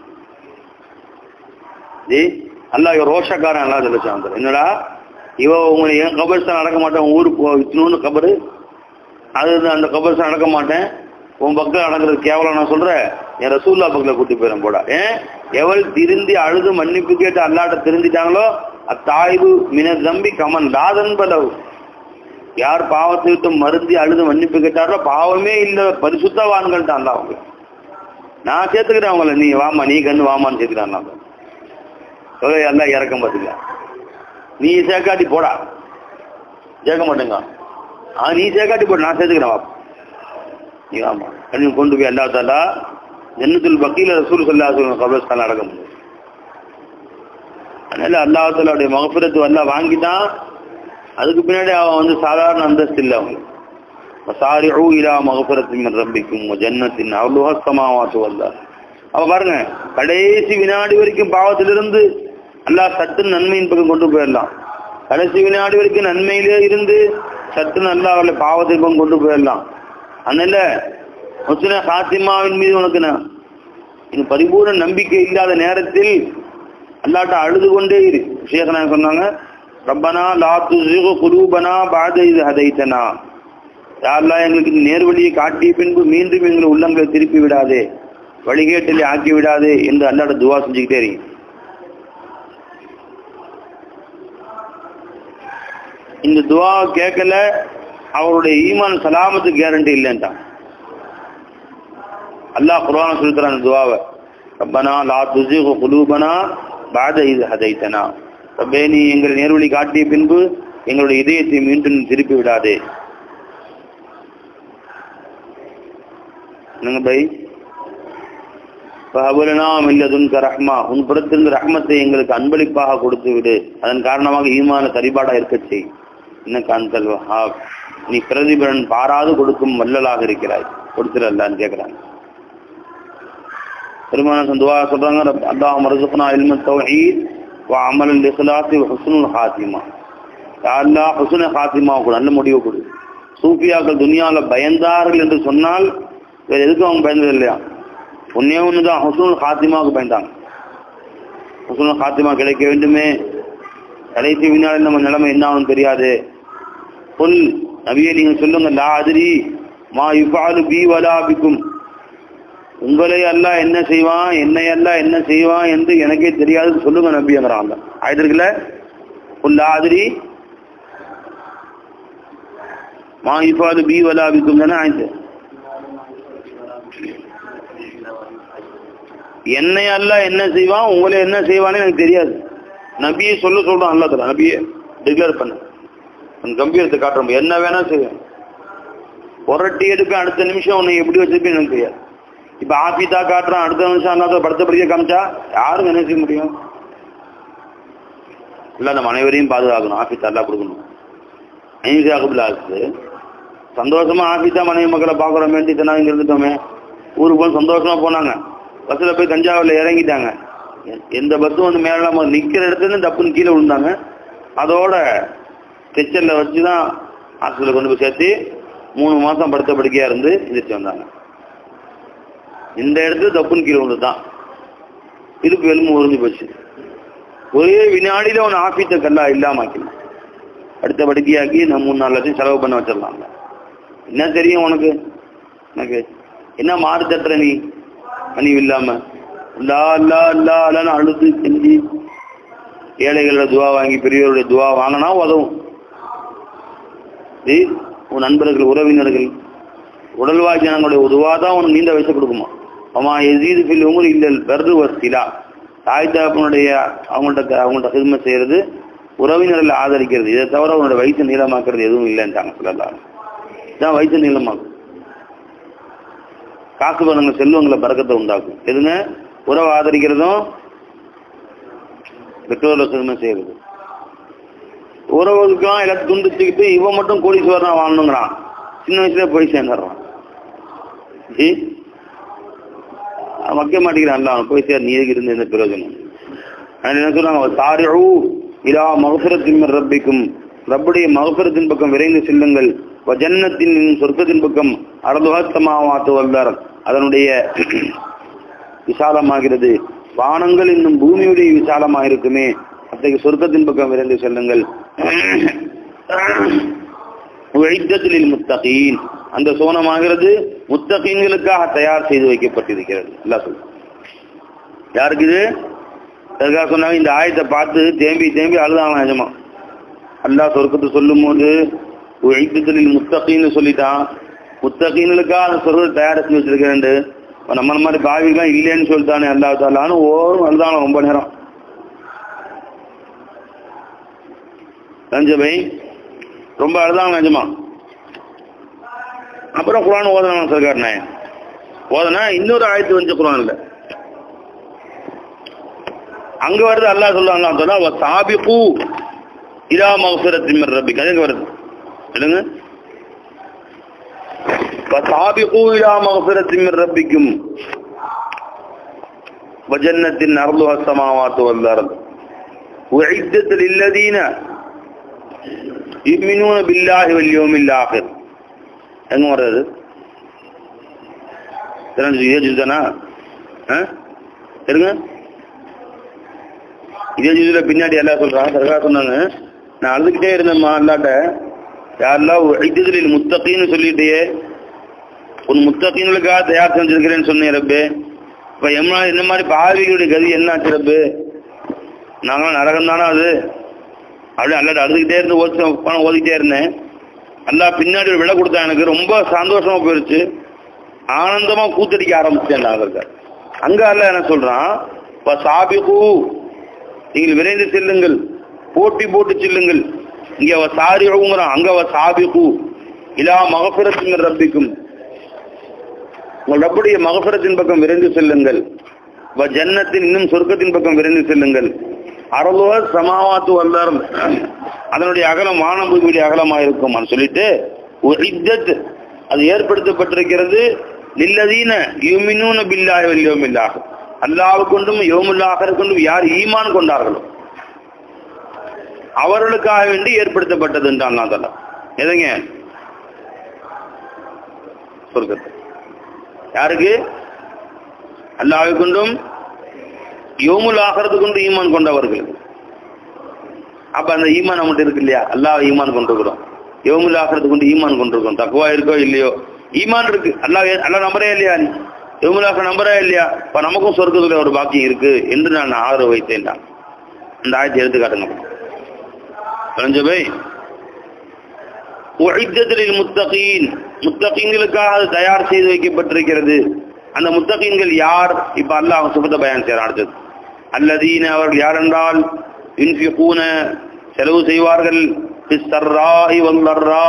ஜி அல்லா இவன் ரோஷக்காரன் எல்லாம் சொல்லிச்சான் என்னடா இவ உங்களை ஏன் கபர்ஸ்தான் நடக்க மாட்டேன் உன் ஊருக்கு இத்தினூன்னு கபரு அது அந்த கபர்ஸ்தான் நடக்க மாட்டேன் உன் பக்கம் நடக்கிறது கேவலம் நான் சொல்றேன் என் ரசூல்லா பக்கத்தில் கூட்டி போயிடும் போடா ஏன் எவள் திருந்தி அழுது மன்னிப்பு கேட்டு அல்லாட்ட திருந்திட்டாங்களோ அத்தாய்வு மின தம்பி கமன் லாதன் பலவு யார் பாவத்தை விட்டு மருந்தி அழுது மன்னிப்பு கேட்டாரோ பாவமே இல்லை பரிசுத்தவான்கள்ட்ட அல்ல அவங்க நான் சேர்த்துக்கிறேன் அவங்கள நீ வாமா நீ கண்ணு வாமான்னு சேர்த்துக்கிறான் தொகை எல்லாம் இறக்கம் பார்த்துக்க நீ சேர்க்காட்டி போடா சேர்க்க மாட்டேங்க ஆ நீ சேர்க்காட்டி போட நான் சேர்த்துக்கிறேன் வா நீ ஆமா கண்ணு கொண்டு போய் அல்லா தாலா ஜன்னத்துல் பக்கீல ரசூல் சல்லா கபரஸ்தான் அடக்க முடியும் அதனால அல்லாஹாலுடைய மகபிரத்து அல்லா வாங்கிட்டான் அதுக்கு பின்னாடி அவன் வந்து சாதாரண அந்தஸ்து இல்லை அவங்க சாரிஉ இலா மகபிரத்தின் ரப்பிக்கும் ஜன்னத்தின் அவ்வளோ சமாவாத்து வந்தார் அவ பாருங்க கடைசி வினாடி வரைக்கும் பாவத்திலிருந்து அல்லாஹ் சட்டு நன்மையின் பக்கம் கொண்டு போயிடலாம் கடைசி வினாடி வரைக்கும் நன்மையிலே இருந்து சட்டு நல்லா அவளை பாவத்தின் பக்கம் கொண்டு போயிடலாம் அதனால முஸ்லிம் ஹாத்திமாவின் மீது உனக்கு நான் இது பரிபூர்ண நம்பிக்கை இல்லாத நேரத்தில் அல்லாட்ட அழுது கொண்டே இரு சேகனா சொன்னாங்க ரப்பனா லா துசிகு குலூபனா பாத இது ஹதைத்தனா யாரெல்லாம் எங்களுக்கு நேர்வழியை காட்டிய பின்பு மீண்டும் எங்கள் உள்ளங்களை திருப்பி விடாதே வழிகேட்டிலே ஆக்கி விடாதே என்று அல்லாட துவா செஞ்சுக்கிட்டே இருக்கு இந்த துவா கேட்கல அவருடைய ஈமான் சலாமத்து கேரண்டி இல்லைன்ட்டான் அல்லாஹ் குர்ஆன் சொல்லித்தரான் அந்த துவாவை ரப்பனா லா துசிகு குலூபனா பாத இது ஹதைத்தனா ரப்பே நீ எங்கள் நேர்வழி காட்டிய பின்பு எங்களுடைய இதயத்தை மீண்டும் திருப்பி விடாதே என்னங்க பை பஹபுலனா மில்லதுன்க ரஹ்மா உன் புறத்திலிருந்து ரஹ்மத்தை எங்களுக்கு அன்பளிப்பாக கொடுத்து விடு அதன் காரணமாக ஈமான சரிபாடா இருக்கச் செய் என்ன காந்தல் வஹாப் நீ பிரதிபலன் பாராது கொடுக்கும் வல்லலாக இருக்கிறாய் கொடுத்துடலான்னு கேட்கிறாங்க பெருமான துவா சொல்றாங்க அல்லாஹ் மருசுனா இல்ம தௌஹீத் வ அமல் இஹ்லாஸ் வ ஹுஸ்னுல் ஹாத்திமா யா அல்லாஹ் ஹுஸ்ன ஹாத்திமா கொடு நல்ல முடிவு கொடு சூஃபியாக்கள் துனியாவில் பயந்தார்கள் என்று சொன்னால் வேற எதுக்கும் அவங்க பயந்தது இல்லையா ஒன்னே ஒன்று தான் ஹுசூல் ஹாத்திமாவுக்கு பயந்தாங்க ஹுசூல் ஹாத்திமா கிடைக்க வேண்டுமே கடைசி வினாடி நம்ம நிலைமை என்ன ஆகும் தெரியாது புல் நபியை நீங்க சொல்லுங்க லா அதிரி மா யுஃபாலு பி வலாபிக்கும் உங்களை அல்லாஹ் என்ன செய்வான் என்னை அல்லாஹ் என்ன செய்வான் என்று எனக்கே தெரியாது சொல்லுங்க நபிங்கிறாங்க ஆயிட்டு இருக்குல்ல புல் லா அதிரி மா யுஃபாலு பி வலாபிக்கும் தானே ஆயிட்டு என்னை அல்லாஹ் என்ன செய்வான் உங்களை என்ன செய்வான்னு எனக்கு தெரியாது நபியை சொல்ல சொல்றான் அல்லா தர நபியை டிக்ளேர் பண்ண உன் கம்பீரத்தை காட்டுறோம் என்ன வேணா செய்வேன் புரட்டி எடுக்க அடுத்த நிமிஷம் உன்னை எப்படி வச்சிருப்பேன் எனக்கு தெரியாது இப்ப ஆபிதா காட்டுறான் அடுத்த நிமிஷம் அல்லாத படுத்த படிக்க காமிச்சா யாரும் என்ன செய்ய முடியும் இல்ல நம்ம அனைவரையும் பாதுகாக்கணும் ஆபிதா எல்லாம் கொடுக்கணும் ஐந்தாக்குபிலாக்கு சந்தோஷமா ஆபிதா மனைவி மக்களை பார்க்குறோம் வேண்டி தானே இங்க இருந்துட்டோமே ஊருக்கு போய் சந்தோஷமா போனாங்க பஸ்ஸில் போய் தஞ்சாவூர்ல இறங்கிட்டாங்க எ- எந்த பஸ்ஸும் வந்து மேலே நம்ம நிற்கிற இடத்துல இருந்து டப்புன்னு கீழே விழுந்தாங்க அதோட ஸ்ட்ரெச்சரில் வச்சு தான் ஹாஸ்பிட்டலில் கொண்டு போய் சேர்த்து மூணு மாதம் படுத்த படுக்கையாக இருந்து எந்திரிச்சு வந்தாங்க இந்த இடத்துல தப்புன்னு கீழே விழுந்து தான் இடுப்பு எலும்பு உறிஞ்சு போச்சு ஒரே வினாடியில் ஒன்று ஆஃபீஸை கல்லா இல்லாம ஆக்கிடலாம் அடுத்த படுக்கையாக்கி நம்ம மூணு நாலு லட்சம் செலவு பண்ண வச்சிடலாம் என்ன தெரியும் உனக்கு எனக்கு என்ன மாறு தட்டுற நீ மணிவு இல்லாம லா லா லா லான்னு அழுது செஞ்சு ஏழைகளோட துவா வாங்கி பெரியவருடைய துவா வாங்கினா உதவும் இது உன் நண்பர்கள் உறவினர்கள் உடல்வாய் ஜனங்களுடைய துவா தான் உனக்கு நீண்ட வயசு கொடுக்குமா அம்மா எசீது ஃபில் உமர் இல்லல் பெரு வசிலா தாய் தகப்பனுடைய அவங்கள்ட்ட அவங்கள்ட்ட சிறுமை செய்யறது உறவினர்களை ஆதரிக்கிறது இதை தவிர உன்னோட வயசு நீளமாக்குறது எதுவும் இல்லைன்ட்டாங்க சொல்லலாம் இதான் வயசு நீளமாக்கும் காசு பணங்கள் செல்வங்களை பறக்கத்தை உண்டாக்கும் எதுங்க உறவை ஆதரிக்கிறதும் பெற்றோர்ல சிறுமை செய்யறது உறவுகளுக்கும் எல்லாத்தையும் துண்டிச்சுக்கிட்டு இவன் மட்டும் கோடீஸ்வரனா வாழணுங்கிறான் சின்ன வயசுல போய் சேர்ந்துடுறான் ஜி அவன் வைக்க மாட்டேங்கிறான்ல அவன் போய் சேர் நீ எதுக்கு இருந்து எந்த பிரயோஜனம் அதனால என்ன சொல்றாங்க சாரிஉ இலா மகசுரத்தின் ரப்பிக்கும் ரப்புடைய மகசுரத்தின் பக்கம் விரைந்து செல்லுங்கள் ஜன்னத்தின் சொர்க்கத்தின் பக்கம் அறதுகத்தமாவாத்து வல்லார் அதனுடைய விசாலமாகிறது வானங்கள் இன்னும் பூமியுடைய விசாலமாக இருக்குமே அத்தகைய சொர்க்கத்தின் பக்கம் விரைந்து செல்லுங்கள் உழைத்தத்தில் முத்தகீன் அந்த சோனமாகிறது முத்தகீன்களுக்காக தயார் செய்து வைக்கப்பட்டிருக்கிறது அல்லாஹ் சொல்றான். யாருக்கு இது அதற்காக சொன்னாங்க இந்த ஆயத்தை பார்த்து தேம்பி தேம்பி அழுதாங்களாம் நிஜமா அல்லாஹ் சொர்க்கத்தை சொல்லும் போது உழைத்தத்தில் முத்தகீன்னு சொல்லிட்டான் முத்தகீன்களுக்காக அந்த சொர்க்கத்தை தயார் செஞ்சு வச்சிருக்கிறேன் இப்ப நம்ம மாதிரி பாவிலாம் இல்லைன்னு சொல்லிட்டானே அல்லா தாலான்னு ஓரும் அழுதாங்க ரொம்ப நேரம் ரஞ்சபை ரொம்ப அழுதாங்க நிஜமா அப்புறம் குரான் ஓதனாங்க சர்க்கார் நாயன் ஓதனா இன்னொரு ஆயத்து வந்து குரான் இல்லை அங்க வருது அல்லாஹ் சொல்லுவாங்க சொன்னா சாபிகு இதா மகசுரத்தின் ரப்பிக்கு அது எங்க வருது சொல்லுங்க சாபிகு இதா மகசுரத்தின் ரப்பிக்கும் وجنة أرضها السماوات والأرض وعدت للذين يؤمنون بالله واليوم الآخر எங்க வர்றது தெரிஞ்சு இதே ஜூஸ் தானா இருங்க இதே ஜூஸ்ல பின்னாடி எல்லாம் சொல்றாங்க சர்க்கார் சொன்னாங்க நான் அழுதுகிட்டே இருந்தேம்மா அல்லாட்ட யாரெல்லாம் ஐத்துகளில் முத்தகின்னு சொல்லிட்டே உன் முத்தகீன்களுக்காக தயார் செஞ்சிருக்கிறேன்னு சொன்னேன் ரப்பே இப்ப எம்மா இந்த மாதிரி பாவிகளுடைய கதி என்ன ஆச்சு ரப்பு நாங்களாம் நரகம் தானே அது அப்படியே அல்லாட்ட அழுதுகிட்டே இருந்து ஓதி பணம் ஓதிக்கிட்டே இருந்தேன் அல்லா பின்னாடி ஒரு விலை கொடுத்தா எனக்கு ரொம்ப சந்தோஷமா போயிருச்சு ஆனந்தமா கூத்தடிக்க ஆரம்பிச்சேன் நான் அங்க அல்ல என்ன சொல்றான் இப்ப சாபிகு நீங்கள் விரைந்து செல்லுங்கள் போட்டி போட்டு செல்லுங்கள் இங்க அவ சாரிங்கிறான் அங்க அவ சாபிகு இலா மகபிரத்தின் ரப்பிக்கும் உங்கள் ரப்புடைய மகபிரத்தின் பக்கம் விரைந்து செல்லுங்கள் வ ஜன்னத்தின் இன்னும் சொர்க்கத்தின் பக்கம் விரைந்து செல்லுங்கள் அறலுவ சமாவாத்து வல்லாரும் அதனுடைய அகலம் வானம் பூமியுடைய அகலமா இருக்கும் சொல்லிட்டு ஒரு இத்தத் அது ஏற்படுத்தப்பட்டிருக்கிறது நில்லதீன யூமினூன பில்லாஹி வல் யௌமில்லாஹ் அல்லாஹ் கொண்டும் யோமுல்லாஹர் கொண்டும் யார் ஈமான் கொண்டார்களோ அவர்களுக்காக வேண்டி ஏற்படுத்தப்பட்டது என்றான் எதுங்க சொர்க்கத்தை யாருக்கு அல்லாஹ்வை கொண்டும் யோமுல் ஆகிறது கொண்டு ஈமான் கொண்டவர்களுக்கு அப்ப அந்த ஈமான் நம்மகிட்ட இருக்கு இல்லையா அல்லாஹ் ஈமான் கொண்டிருக்கிறோம் யோமுல் ஆகிறது கொண்டு ஈமான் கொண்டிருக்கோம் தக்குவா இருக்கோ இல்லையோ ஈமான் இருக்கு அல்லாஹ் அல்லாஹ் நம்பரே இல்லையா நீ யோமுல் ஆகிற நம்பரே இல்லையா இப்ப நமக்கும் சொர்க்கத்துல ஒரு பாக்கியம் இருக்கு என்று நான் ஆதரவு வைத்தேன் தான் அந்த ஆயத்தை எடுத்து காட்டுங்க பை உழைத்ததில் முத்தகீன் முத்தகீன்களுக்காக அது தயார் செய்து வைக்கப்பட்டிருக்கிறது அந்த முத்தகீன்கள் யார் இப்ப அல்லாஹ் சுபத்த பயன் செய்யறான் அடுத்தது அல்லதீன அவர்கள் யார் என்றால் யுன்ஃபிகூன செலவு செய்வார்கள் பிஸ்ஸர்ராஇ வல்லர்ரா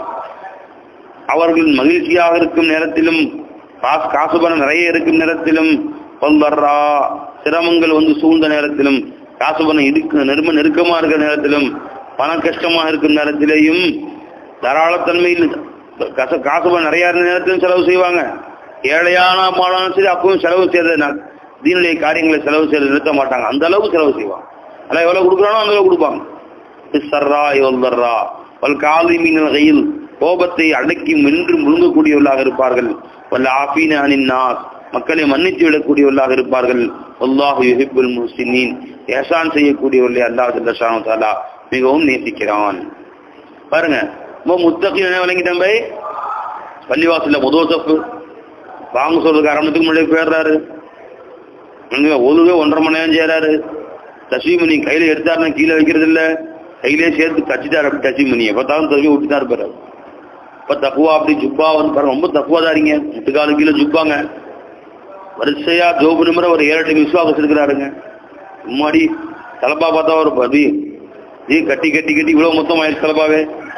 அவர்கள் மகிழ்ச்சியாக இருக்கும் நேரத்திலும் காசு காசு பணம் நிறைய இருக்கும் நேரத்திலும் வல்லர்ரா சிரமங்கள் வந்து சூழ்ந்த நேரத்திலும் காசு பணம் இருக்கு நெரும நெருக்கமா இருக்கிற நேரத்திலும் பண கஷ்டமாக இருக்கும் நேரத்திலேயும் தாராளத்தன்மையில் கச காசு பணம் நிறைய இருந்த நேரத்திலும் செலவு செய்வாங்க ஏழையான மாணவனும் சரி அப்பவும் செலவு செய்யறது தீனுடைய காரியங்களை செலவு செய்யறது நிறுத்த மாட்டாங்க அந்த அளவுக்கு செலவு செய்வாங்க அதெல்லாம் எவ்வளவு கொடுக்குறானோ அந்த அளவு கொடுப்பாங்க சர்ரா யொல்லர்ரா வல் காலிமின் கையில் கோபத்தை அடக்கி மென்று முழுங்கக்கூடியவர்களாக இருப்பார்கள் வல்ல ஆஃபீன அனின் நாஸ் மக்களை மன்னித்து விடக்கூடியவர்களாக இருப்பார்கள் அல்லாஹு யுஹிப்புல் முஸ்லிமீன் ஏசான் செய்யக்கூடியவர்களே அல்லாஹ் ஜல்லஷானு தாலா மிகவும் நேசிக்கிறான் பாருங்க ரொம்ப முத்தகி என்ன விளங்கிட்டேன் பை பள்ளிவாசல்ல முதல் சப்பு வாங்க சொல்றதுக்கு அரை மணிக்கு முன்னாடி போயிடுறாரு அங்க ஒழுவே ஒன்றரை மணி நேரம் செய்யறாரு தஸ்மணி கையில எடுத்தாருன்னா கீழே வைக்கிறது இல்ல கையிலே சேர்த்து தச்சுட்டாரு அப்படி தஸ்மணியை பார்த்தாலும் தஸ்மி விட்டுதான் இருப்பாரு இப்ப தக்குவா அப்படி ஜுப்பா வந்து பாருங்க ரொம்ப தக்குவா தாரிங்க முட்டுக்காலு கீழே ஜுப்பாங்க வரிசையா ஜோபு நிமிர ஒரு ஏழு எட்டு விசுவாசம் இருக்கிறாருங்க முன்னாடி தலப்பா பார்த்தா ஒரு பதி ஜி கட்டி கட்டி கட்டி இவ்வளவு மொத்தம் ஆயிடுச்சு தலப்பாவே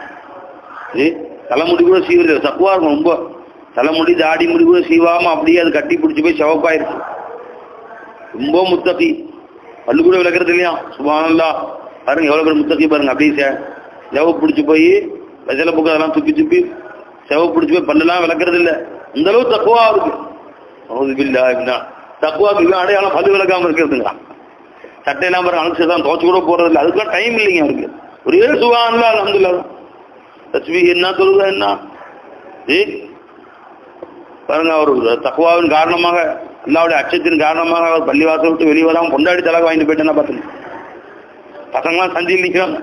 ஜி தலைமுடி கூட சீவுறது தக்குவா இருக்கும் ரொம்ப தலைமுடி தாடி முடி கூட சீவாம அப்படியே அது கட்டி பிடிச்சி போய் செவப்பாயிருச்சு ரொம்ப முத்தகி பல்லு கூட விளக்குறது இல்லையா சுபானல்லா பாருங்க எவ்வளவு பேர் முத்தகி பாருங்க அப்படியே செ- செவ பிடிச்சி போய் வெஜல புக்கு அதெல்லாம் துப்பி துப்பி செவ பிடிச்சி போய் பல்லெல்லாம் விளக்குறது இல்ல இந்த அளவு தக்குவா இருக்கு பில்லா அப்படின்னா தக்குவாக்கு இவன் அடையாளம் பல்லு விளக்காம இருக்கிறதுங்க சட்டையெல்லாம் பாருங்க அனுப்பிச்சு தான் துவச்சு கூட போறது இல்லை அதுக்கெல்லாம் டைம் இல்லைங்க அவருக்கு ஒரே சுகான்ல அலமதுல்லா தஸ்வி என்ன தொழுக என்ன ஏ பாருங்க அவர் தக்குவாவின் காரணமாக அல்லாவுடைய அச்சத்தின் காரணமாக அவர் பள்ளிவாசல் விட்டு வெளியே வராம கொண்டாடி தலக வாங்கிட்டு போயிட்டேன்னா பாத்துங்க பசங்களாம் சந்தியில் நிற்கிறாங்க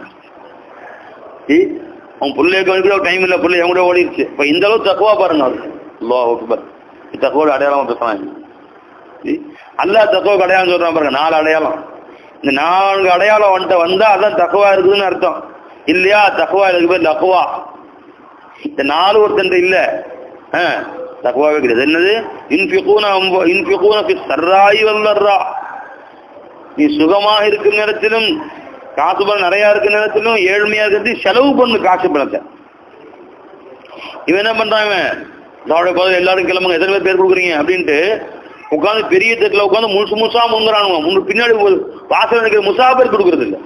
ஏய் அவன் பிள்ளைய கவனிக்கிற டைம் இல்லை பிள்ளை என் கூட ஓடிடுச்சு இப்போ இந்த அளவு தக்குவா பாருங்க அவர் அல்லா அக்பர் தக்குவோட அடையாளம் பேசுறாங்க ஏய், அல்லாஹ் தக்குவா அடையாளம் சொல்றான் பாருங்க நாலு அடையாளம் இந்த நான்கு அடையாளம் வந்துட்ட வந்தா அதான் தக்குவா இருக்குதுன்னு அர்த்தம் இல்லையா தக்குவா இருக்கு பேர் தக்குவா இந்த நாலு ஒருத்தன் இல்ல ஆ, தக்குவாவே கிடையாது என்னது இன்ஃபிகூன அம்ப- இன்ஃபிகூன ஃபி சர்ராயி வல்லர்ரா நீ சுகமாக இருக்கும் நேரத்திலும் காசு பணம் நிறைய இருக்கும் நேரத்திலும் ஏழ்மையா இருக்கிறது செலவு பண்ணு காசு பணத்தை இவன் என்ன பண்றான் இவன் இதோட போது எல்லாரும் கிளம்புங்க எத்தனை பேர் பேர் கொடுக்குறீங்க அப்படின்ட்டு உட்காந்து பெரிய தட்டில் உட்காந்து முழுசு முழுசா முங்குறானுங்க முன்னு பின்னாடி ஒரு வாசல் நிற்கிற முசாபர் கொடுக்கறது இல்ல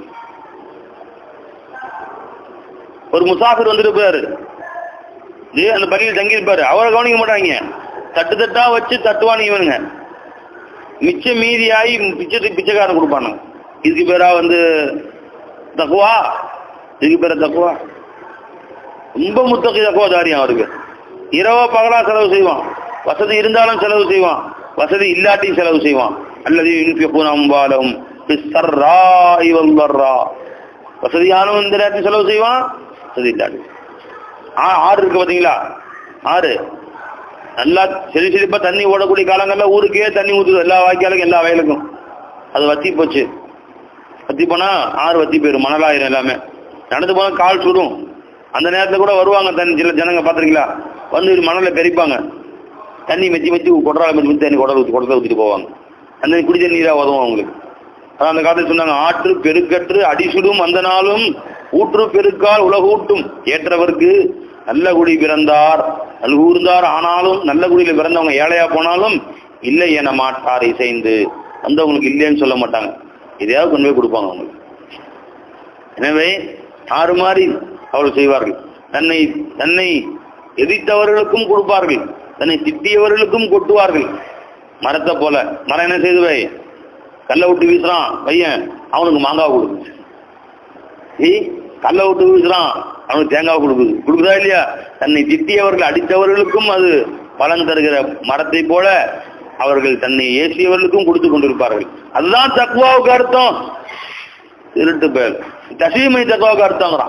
ஒரு முசாஃபிர் வந்துட்டு போயாரு ஏ அந்த பள்ளியில் தங்கியிருப்பாரு அவரை கவனிக்க மாட்டாங்க தட்டு தட்டா வச்சு தட்டுவானுங்க இவனுங்க மிச்சம் மீதியாகி பிச்சத்துக்கு பிச்சைக்காரன் கொடுப்பானுங்க இதுக்கு பேரா வந்து தக்குவா இதுக்கு பேரா தக்குவா ரொம்ப முத்தகை தக்குவாதாரியம் அவருக்கு இரவா பகலா செலவு செய்வான் வசதி இருந்தாலும் செலவு செய்வான் வசதி இல்லாட்டியும் செலவு செய்வான் அல்லது யுன்ஃபிகூன அம்வாலஹும் பிஸ்ஸர்ராஇ வல்லர்ரா வசதியானவன் இந்த நேரத்தில் செலவு செய்வான் வசதி இல்லாட்டி ஆ ஆறு இருக்கு பாத்தீங்களா ஆறு நல்லா செழி செழிப்பா தண்ணி ஓடக்கூடிய காலங்கள்ல ஊருக்கே தண்ணி ஊத்துது எல்லா வாய்க்காலுக்கும் எல்லா வயலுக்கும் அது வத்தி போச்சு வத்தி போனா ஆறு வத்தி போயிடும் மணலாயிரும் எல்லாமே நடந்து போனா கால் சுடும் அந்த நேரத்துல கூட வருவாங்க தண்ணி சில ஜனங்க பாத்திருக்கீங்களா வந்து இது மணல்ல பெரிப்பாங்க தண்ணி மெச்சி மெச்சி குடரால மெச்சி மெச்சி தண்ணி குடல் ஊற்றி குடத்தை ஊற்றிட்டு போவாங்க அந்த தண்ணி குடி தண்ணீராக உதவும் அவங்களுக்கு அதான் அந்த காலத்துல சொன்னாங்க ஆற்று பெருக்கற்று அடிசுடும் அந்த நாளும் ஊற்று பெருக்கால் உலகூட்டும் ஏற்றவர்க்கு நல்ல குடி பிறந்தார் நல்கூர்ந்தார் ஆனாலும் நல்ல குடியில பிறந்தவங்க ஏழையா போனாலும் இல்லை என மாட்டார் இசைந்து வந்தவங்களுக்கு இல்லைன்னு சொல்ல மாட்டாங்க எதையாவது கொண்டு போய் கொடுப்பாங்க அவங்களுக்கு எனவே ஆறு மாதிரி அவர்கள் செய்வார்கள் தன்னை தன்னை எதிர்த்தவர்களுக்கும் கொடுப்பார்கள் தன்னை திட்டியவர்களுக்கும் கொட்டுவார்கள் மரத்தை போல மரம் என்ன செய்துவை கல்லை விட்டு வீசுறான் பையன் அவனுக்கு மாங்காய் கொடுக்குது ஏய் கல்லை விட்டு வீசுறான் அவனுக்கு தேங்காய் கொடுக்குது கொடுக்குதா இல்லையா தன்னை திட்டியவர்கள் அடித்தவர்களுக்கும் அது பலன் தருகிற மரத்தை போல அவர்கள் தன்னை ஏசியவர்களுக்கும் கொடுத்து கொண்டிருப்பார்கள் அதுதான் தக்குவாவுக்கு அர்த்தம் திருட்டு பேர் தசீமை தக்குவாவுக்கு அர்த்தங்கிறான்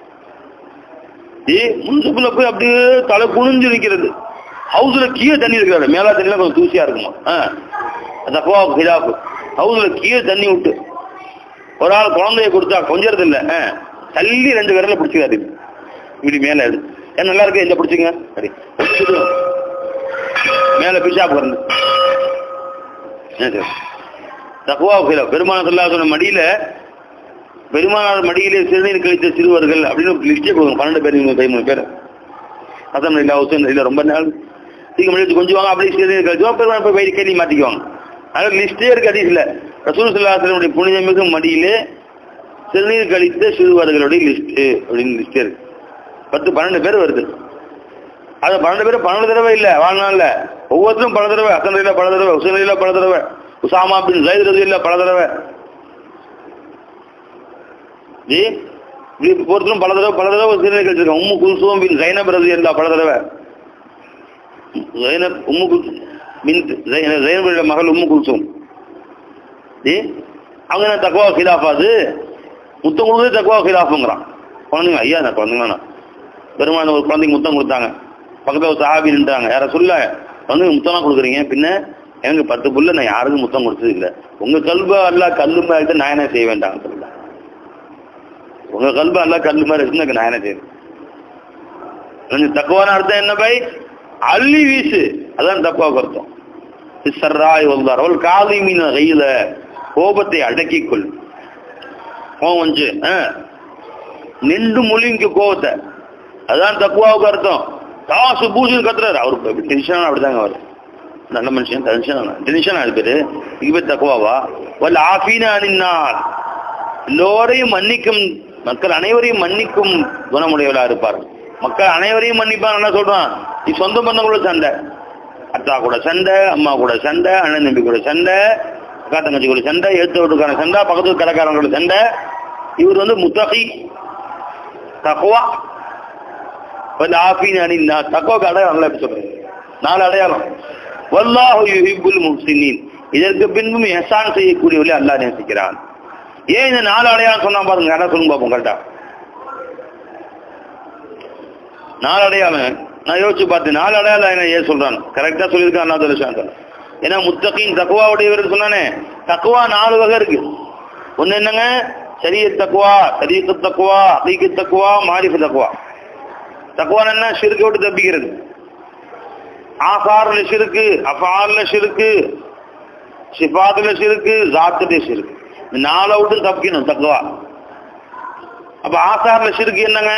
ஏ முன்சுக்குள்ள போய் அப்படியே தலை குனிஞ்சு நிற்கிறது ஹவுஸ்ல கீழே தண்ணி இருக்கிறாரு மேலா தண்ணிலாம் கொஞ்சம் தூசியா இருக்குமா ஆ தக்குவாவுக்கு ஹிதாப்பு ஹவுஸ்ல கீழே தண்ணி விட்டு ஒரு ஆள் குழந்தைய கொடுத்தா கொஞ்சறது இல்ல ஆ, தள்ளி ரெண்டு விரல பிடிச்சிக்காரு இப்படி மேல இது ஏன் நல்லா இருக்கு எந்த பிடிச்சிங்க சரி மேல பிஷாப் வந்து தக்குவா பெருமான சொல்லா சொன்ன மடியில பெருமானார் மடியிலே சிறுநீர் கழித்த சிறுவர்கள் அப்படின்னு ஒரு லிஸ்டே கொடுங்க பன்னெண்டு பேர் இவங்க பதிமூணு பேர் ஹசன் இல்லா ஹுசன் இல்ல ரொம்ப நாள் சீக்கிரம் மணி வச்சு கொஞ்சம் வாங்க அப்படியே சிறுநீர் கழிச்சோம் பெருமாள் போய் வயிறு கேள்வி மாத்திக்குவாங்க அதனால லிஸ்டே இருக்கு அடிசில் ரசூல் சல்லாஹனுடைய புனிதமிகு மடியிலே சிறுநீர் கழித்த சிறுவர்களுடைய லிஸ்ட் அப்படின்னு லிஸ்டே இருக்கு பத்து பன்னெண்டு பேர் வருது அது பன்னெண்டு பேர் பன்னெண்டு தடவை இல்ல வாழ்நாள்ல ஒவ்வொருத்தரும் பல தடவை ஹசன் இல்ல பல தடவை ஹுசன் இல்ல பல தடவை உசாமா பின் ஜயித் ரதி இல்ல பல தடவை ஜி இப்படி ஒருத்தரும் பல தடவை பல தடவை சிறுநீர் கழிச்சிருக்காங்க உம்மு குல்சூம் பின் ஜைனப் ரதி இல்ல பல தடவை ஜைனப் உம்மு குல் பின் ஜைனபுடைய மகள் உம்மு குல்சூம் ஜி அவங்க என்ன தக்குவா கிலாஃபா அது முத்தம் கொடுக்குறது தக்குவா கிலாஃபுங்கிறான் குழந்தைங்க ஐயா நான் குழந்தைங்களா பெருமான ஒரு குழந்தைக்கு முத்தம் கொடுத்தாங்க பக்கத்தில் ஒரு சஹாபி நின்றாங்க யாரை சொல்ல வந்து முத்தம்லாம் கொடுக்குறீங்க பின்ன எனக்கு பத்து புள்ள நான் யாருக்கும் முத்தம் கொடுத்தது இல்லை உங்க கல்வ அல்ல கல்லு மாதிரி நான் என்ன செய்ய வேண்டாம் சொல்ல உங்க கல்வ அல்ல கல்லு மாதிரி இருக்கு நான் என்ன செய்வேன் தக்குவான அர்த்தம் என்ன பை அள்ளி வீசு அதான் தக்குவாக்கு அர்த்தம் சர்ராய் வந்தார் அவள் காதி மீன் கையில கோபத்தை அடக்கிக் கொள் கோபம் வந்து நின்று மொழிங்க கோபத்தை அதான் தக்குவாவுக்கு அர்த்தம் காசு பூஜைன்னு கத்துறாரு அவருக்கு டென்ஷன் அப்படிதாங்க அவர் நல்ல மனுஷன் டென்ஷன் டென்ஷன் அது பேரு இது பேர் தக்குவாவா வல்ல ஆஃபீனா அணினார் எல்லோரையும் மன்னிக்கும் மக்கள் அனைவரையும் மன்னிக்கும் குணமுடையவளா இருப்பார் மக்கள் அனைவரையும் மன்னிப்பான் என்ன சொல்றான் நீ சொந்த பந்தங்களோட சண்டை அத்தா கூட சண்டை அம்மா கூட சண்டை அண்ணன் தம்பி கூட சண்டை அக்கா தங்கச்சி கூட சண்டை எழுத்து வீட்டுக்கான சண்டை பக்கத்து கடைக்காரங்களோட சண்டை இவர் வந்து முத்தகி தக்குவா வந்து ஆஃபீன் அணிந்தா தக்குவாக்கு அடையாளம் நல்லா எப்படி சொல்றேன் நாலு அடையாளம் வல்லாஹு யுஹிப்புல் முஹ்சினீன் இதற்கு பின்பும் எஹ்சான் செய்யக்கூடியவர்களே அல்லாஹ் நேசிக்கிறான் ஏன் இந்த நாலு அடையாளம் சொன்னா பாருங்க என்ன சொல்லுங்க பார்ப்போம் கரெக்டா நாலு அடையாளம் நான் யோசிச்சு பார்த்தேன் நாலு அடையாளம் என்ன ஏன் சொல்றான் கரெக்டா சொல்லியிருக்கான் அல்லா தலா ஏன்னா முத்தகின் தக்குவாவுடையவர் சொன்னானே தக்குவா நாலு வகை இருக்கு ஒண்ணு என்னங்க சரிய தக்குவா சரீக்கு தக்குவா அகீக்கு தக்குவா மாரிஃபு தக்குவா தக்குவான் என்ன ஷிருக்கை விட்டு தப்பிக்கிறது ஆசாரில் ஷிருக்கு அஃபாரில் ஷிருக்கு சிபாத்தில் ஷிருக்கு ஜாத்துடைய ஷிருக்கு இந்த நாளை விட்டு தப்பிக்கணும் தக்குவா அப்ப ஆசாரில் ஷிருக்கு என்னங்க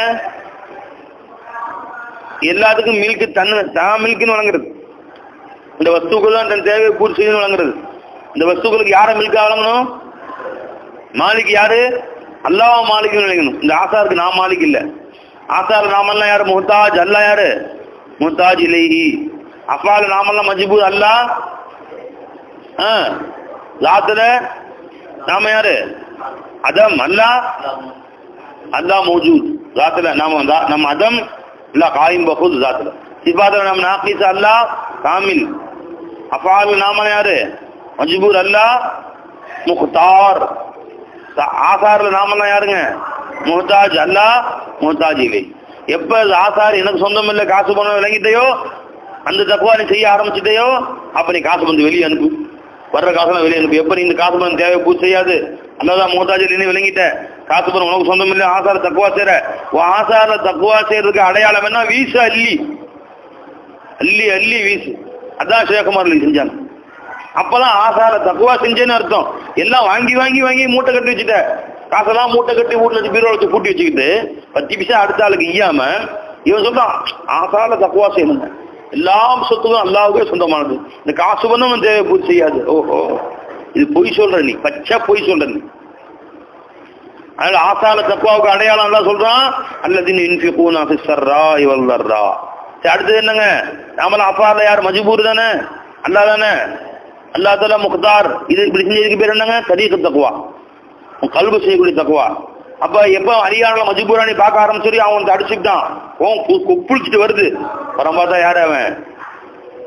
எல்லாத்துக்கும் மில்க்கு தன்னு தான் மில்க்குன்னு வழங்குறது இந்த வஸ்துக்கள் தான் தன் தேவையை பூர்த்தி செய்யணும் வழங்குறது இந்த வஸ்துக்களுக்கு யாரை மில்கா வழங்கணும் மாலிக் யாரு அல்லாஹ் மாலிக்னு நினைக்கணும் இந்த ஆசாருக்கு நான் மாலிக் இல்ல ஆசார் நாமெல்லாம் யாரு முஹ்தாஜ் அல்லா யாரு முஹ்தாஜ் இலைஹி அஃபால் நாமெல்லாம் மஜ்பூர் அல்லா ஆ லாத்துல நாம யாரு அதம் அல்லா அல்லாஹ் மௌஜூத் லாத்துல நாம நம்ம அதம் இல்ல காயும் பஹூத் லாத்துல சிபாத்துல நம்ம நாக்கீஸ் அல்லா காமில் அஃபால் நாம யாரு மஜ்பூர் அல்லா முக்தார் ஆசாரில் நாமெல்லாம் யாருங்க முஹ்தாஜ் அல்லா முஹ்தாஜ் இல்லை எப்ப ஆசார் எனக்கு சொந்தம் இல்லை காசு பணம் விளங்கிட்டையோ அந்த தக்குவா நீ செய்ய ஆரம்பிச்சிட்டையோ அப்ப நீ காசு பணம் வெளியே அனுப்பு வர்ற காசெல்லாம் வெளியே அனுப்பு எப்ப நீ இந்த காசு பணம் தேவை பூஜை செய்யாது அல்லதான் முகதாஜ் இல்லைன்னு விளங்கிட்ட காசு பணம் உனக்கு சொந்தம் இல்லை ஆசார தக்குவா செய்யற உன் ஆசார தக்குவா செய்யறதுக்கு அடையாளம் என்ன வீசு அள்ளி அள்ளி அள்ளி வீசு அதான் சிவகுமார் செஞ்சாங்க அப்பதான் ஆசார தக்குவா செஞ்சேன்னு அர்த்தம் எல்லாம் வாங்கி வாங்கி வாங்கி மூட்டை கட்டி வச்சுட்ட காசெல்லாம் மூட்டை கட்டி வீட்டுல வச்சு பீரோ வச்சு பூட்டி வச்சுக்கிட்டு பத்து பைசா அடுத்த ஆளுக்கு ஈயாம இவன் சொல்றான் ஆசார தக்குவா செய்யணுங்க எல்லா சொத்துக்கும் அல்லாவுக்கே சொந்தமானது இந்த காசு வந்து அவன் தேவை பூர்த்தி செய்யாது ஓஹோ இது பொய் சொல்ற நீ பச்சை பொய் சொல்ற நீ அதனால ஆசார தக்குவாவுக்கு அடையாளம் எல்லாம் சொல்றான் அல்லது இன்ஃபிகூனா ஃபிஸ்ஸர்ரா இவல்தர்ரா சரி அடுத்தது என்னங்க நாமெல்லாம் அப்பால யார் மஜ்பூர் தானே அல்லா தானே அல்லா தலா முக்தார் இது இப்படி செஞ்சதுக்கு பேர் என்னங்க சதீக தக்குவா கல்வி செய்யக்கூடிய தக்குவா அப்ப எப்ப அரியானால மஜ்பூரானி பார்க்க ஆரம்பிச்சு அவன் வந்து அடிச்சுக்கிட்டான் ஓன் குப்பிடிச்சிட்டு வருது பரம் பார்த்தா யாரு அவன்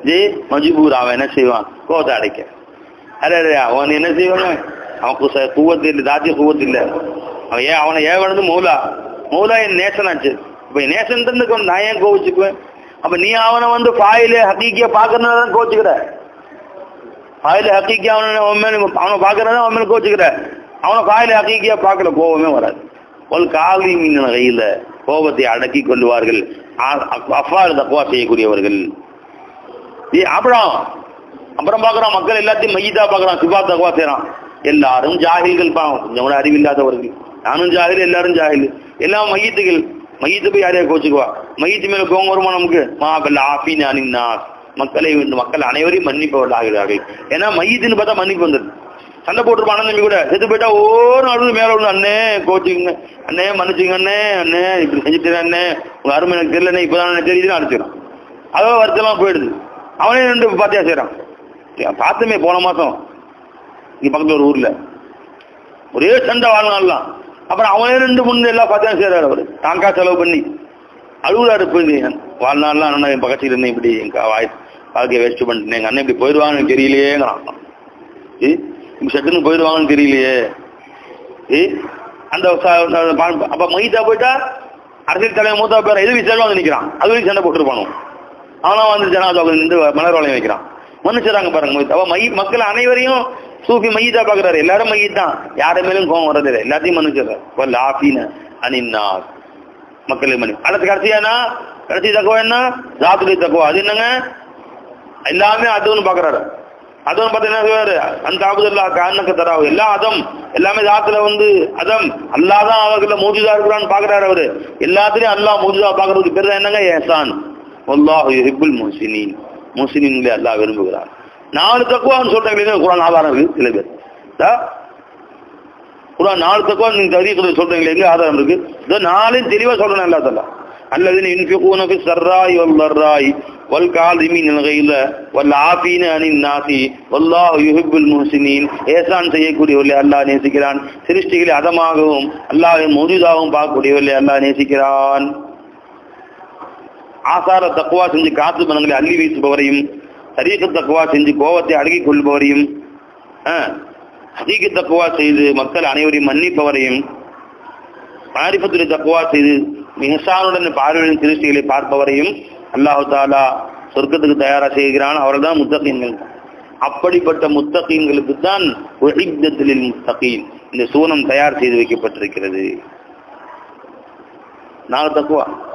ஜி மஜ்பூர் அவன் என்ன செய்வான் கோவத்தை அடைக்க அரே அரே அவன் என்ன செய்வாங்க அவனுக்கு ச- குவத்து இல்லை தாத்திய குவத்து இல்லை அவன் ஏன் அவனை ஏன் வேணுது மௌலா மௌலா என் நேசனாச்சு இப்போ என் நேசன் தந்துக்கு நான் ஏன் கோவிச்சுக்குவேன் அப்ப நீ அவனை வந்து ஃபாயில ஹக்கீக்கிய பார்க்கறதுனால தான் கோச்சுக்கிற ஃபாயில ஹக்கீக்கிய அவனை அவன் மேல அவனை பார்க்கறதா அவன் மேல கோச்சுக்கிற அவனை ஃபாயில ஹக்கீக்கியா பார்க்கல கோவமே வராது ஒரு காவி மீன் கையில் கோபத்தை அடக்கி கொள்வார்கள் அஃபால் தக்குவா செய்யக்கூடியவர்கள் ஏ அப்புறம் அப்புறம் பார்க்குறான் மக்கள் எல்லாத்தையும் மையதா பார்க்குறான் சிபா தக்குவா செய்கிறான் எல்லாரும் ஜாகில்கள் பாவம் கொஞ்சம் கூட அறிவில்லாதவர்கள் நானும் ஜாகில் எல்லாரும் ஜாகில் எல்லாம் மையத்துகள் மையத்து போய் யாரையா கோச்சுக்குவா மையத்து மேல கோவம் வருமா நமக்கு மாபல் ஆஃபின் அனின்னா மக்களை மக்கள் அனைவரையும் மன்னிப்பவர்கள் ஆகிறார்கள் ஏன்னா மையத்துன்னு பார்த்தா மன்னிப்பு வந்துடுது சண்டை போட்டுருப்பான் தம்பி கூட செத்து போயிட்டா ஓர் நாள் மேல விழுந்து அண்ணே கோச்சுக்குங்க அண்ணே மன்னிச்சுங்க அண்ணே அண்ணே இப்படி செஞ்சுட்டு அண்ணே உங்க அருமை எனக்கு தெரியலண்ணே இப்பதான் எனக்கு தெரியுதுன்னு அடிச்சிடும் அதோ வருத்தம்லாம் போயிடுது அவனே ரெண்டு பாத்தியா செய்யறான் பார்த்தமே போன மாசம் இங்க பக்கத்துல ஒரு ஊர்ல ஒரே சண்டை வாழ்நாள்லாம் அப்புறம் அவனே ரெண்டு மூணு எல்லாம் பாத்தியா செய்யறாரு அவரு தாங்கா செலவு பண்ணி அழுகுறாரு போய் வாழ்நாள்லாம் அண்ணா என் பக்கத்துல இருந்தேன் இப்படி எங்க வாய் வாழ்க்கையை வேஸ்ட் பண்ணிட்டேன் எங்க அண்ணன் இப்படி போயிடுவாங்கன்னு தெரியலையேங்கிறான் ஏய், இப்படி சட்டுன்னு போயிடுவாங்கன்னு தெரியலையே ஏய், அந்த ச- அந்த பா- அப்ப மைதா போயிட்டா அரசியல் தலைவர் மூத்தா பேர் எதிரி செல்வாங்க நிக்கிறான் அது வரைக்கும் சண்டை போட்டுருப்பானோ அவனா வந்து ஜனாதாவுக்கு நின்று மலர் வளையம் வைக்கிறான் மன்னிச்சிடறாங்க பாருங்க மைத் அவ மை மக்கள் அனைவரையும் சூஃபி மையதா பாக்குறாரு எல்லாரும் மையத் தான் யாரு மேலும் கோவம் வர்றது இல்லை எல்லாத்தையும் மன்னிச்சிடுறாரு வல் ஆஃபீன அனின்னா மக்களை மன்னி அடுத்து கடைசியானா கடைசி தக்குவா என்ன ஜாத்துடைய தக்குவா அது என்னங்க எல்லாமே அதுன்னு பாக்குறாரு அதுவும் பார்த்தா என்ன சொல்றாரு அந்த ஆபுதல்லா காரணக்க தராவு எல்லா அதம் எல்லாமே தாத்துல வந்து அதம் அல்லாஹ் தான் அவர்கள மூஜிதா இருக்கிறான்னு பாக்குறாரு அவரு எல்லாத்துலயும் அல்லாஹ் மூஜிதா பாக்குறதுக்கு பேர் தான் என்னங்க ஏசான் அல்லாஹ் யுஹிப்புல் முஹ்சினீன் முஹ்சினீன்களே அல்லாஹ் விரும்புகிறார் நாலு தக்குவான்னு சொல்றாங்க குரான் ஆதாரம் இருக்கு சில பேர் தா? குரான் நாலு தக்குவா நீங்க தரீக்கிறது சொல்றீங்களே எங்க ஆதாரம் இருக்கு இதோ நாளையும் தெளிவா சொல்றேன் அல்லா தலா الذين ينفقون في السراء والضراء والكاظمين الغيظ والعافين عن الناس والله يحب المحسنين ஏசான் செய்யக்கூடியவர்களே அல்லாஹ் நேசிக்கிறான் சிருஷ்டிகளை அதமாகவும் அல்லாஹ்வின் மௌஜூதாகவும் பார்க்கக்கூடியவர்களே அல்லாஹ் நேசிக்கிறான் ஆசார தக்குவா செஞ்சு காத்து பணங்களை அள்ளி வீசுபவரையும் சரீக தக்குவா செஞ்சு கோபத்தை அடக்கிக் கொள்பவரையும் ஹதீக தக்குவா செய்து மக்கள் அனைவரையும் மன்னிப்பவரையும் மாரிஃபத்துடைய தக்குவா செய்து மிகசானுடன் பார்வையின் திருஷ்டிகளை பார்ப்பவரையும் அல்லாஹு தாலா சொர்க்கத்துக்கு தயாரா செய்கிறான் அவர்கள் தான் முத்தகீன்கள் அப்படிப்பட்ட முத்தகீன்களுக்கு தான் உஹித்தத்தில் முத்தகீன் இந்த சூனம் தயார் செய்து வைக்கப்பட்டிருக்கிறது நாலு தக்குவா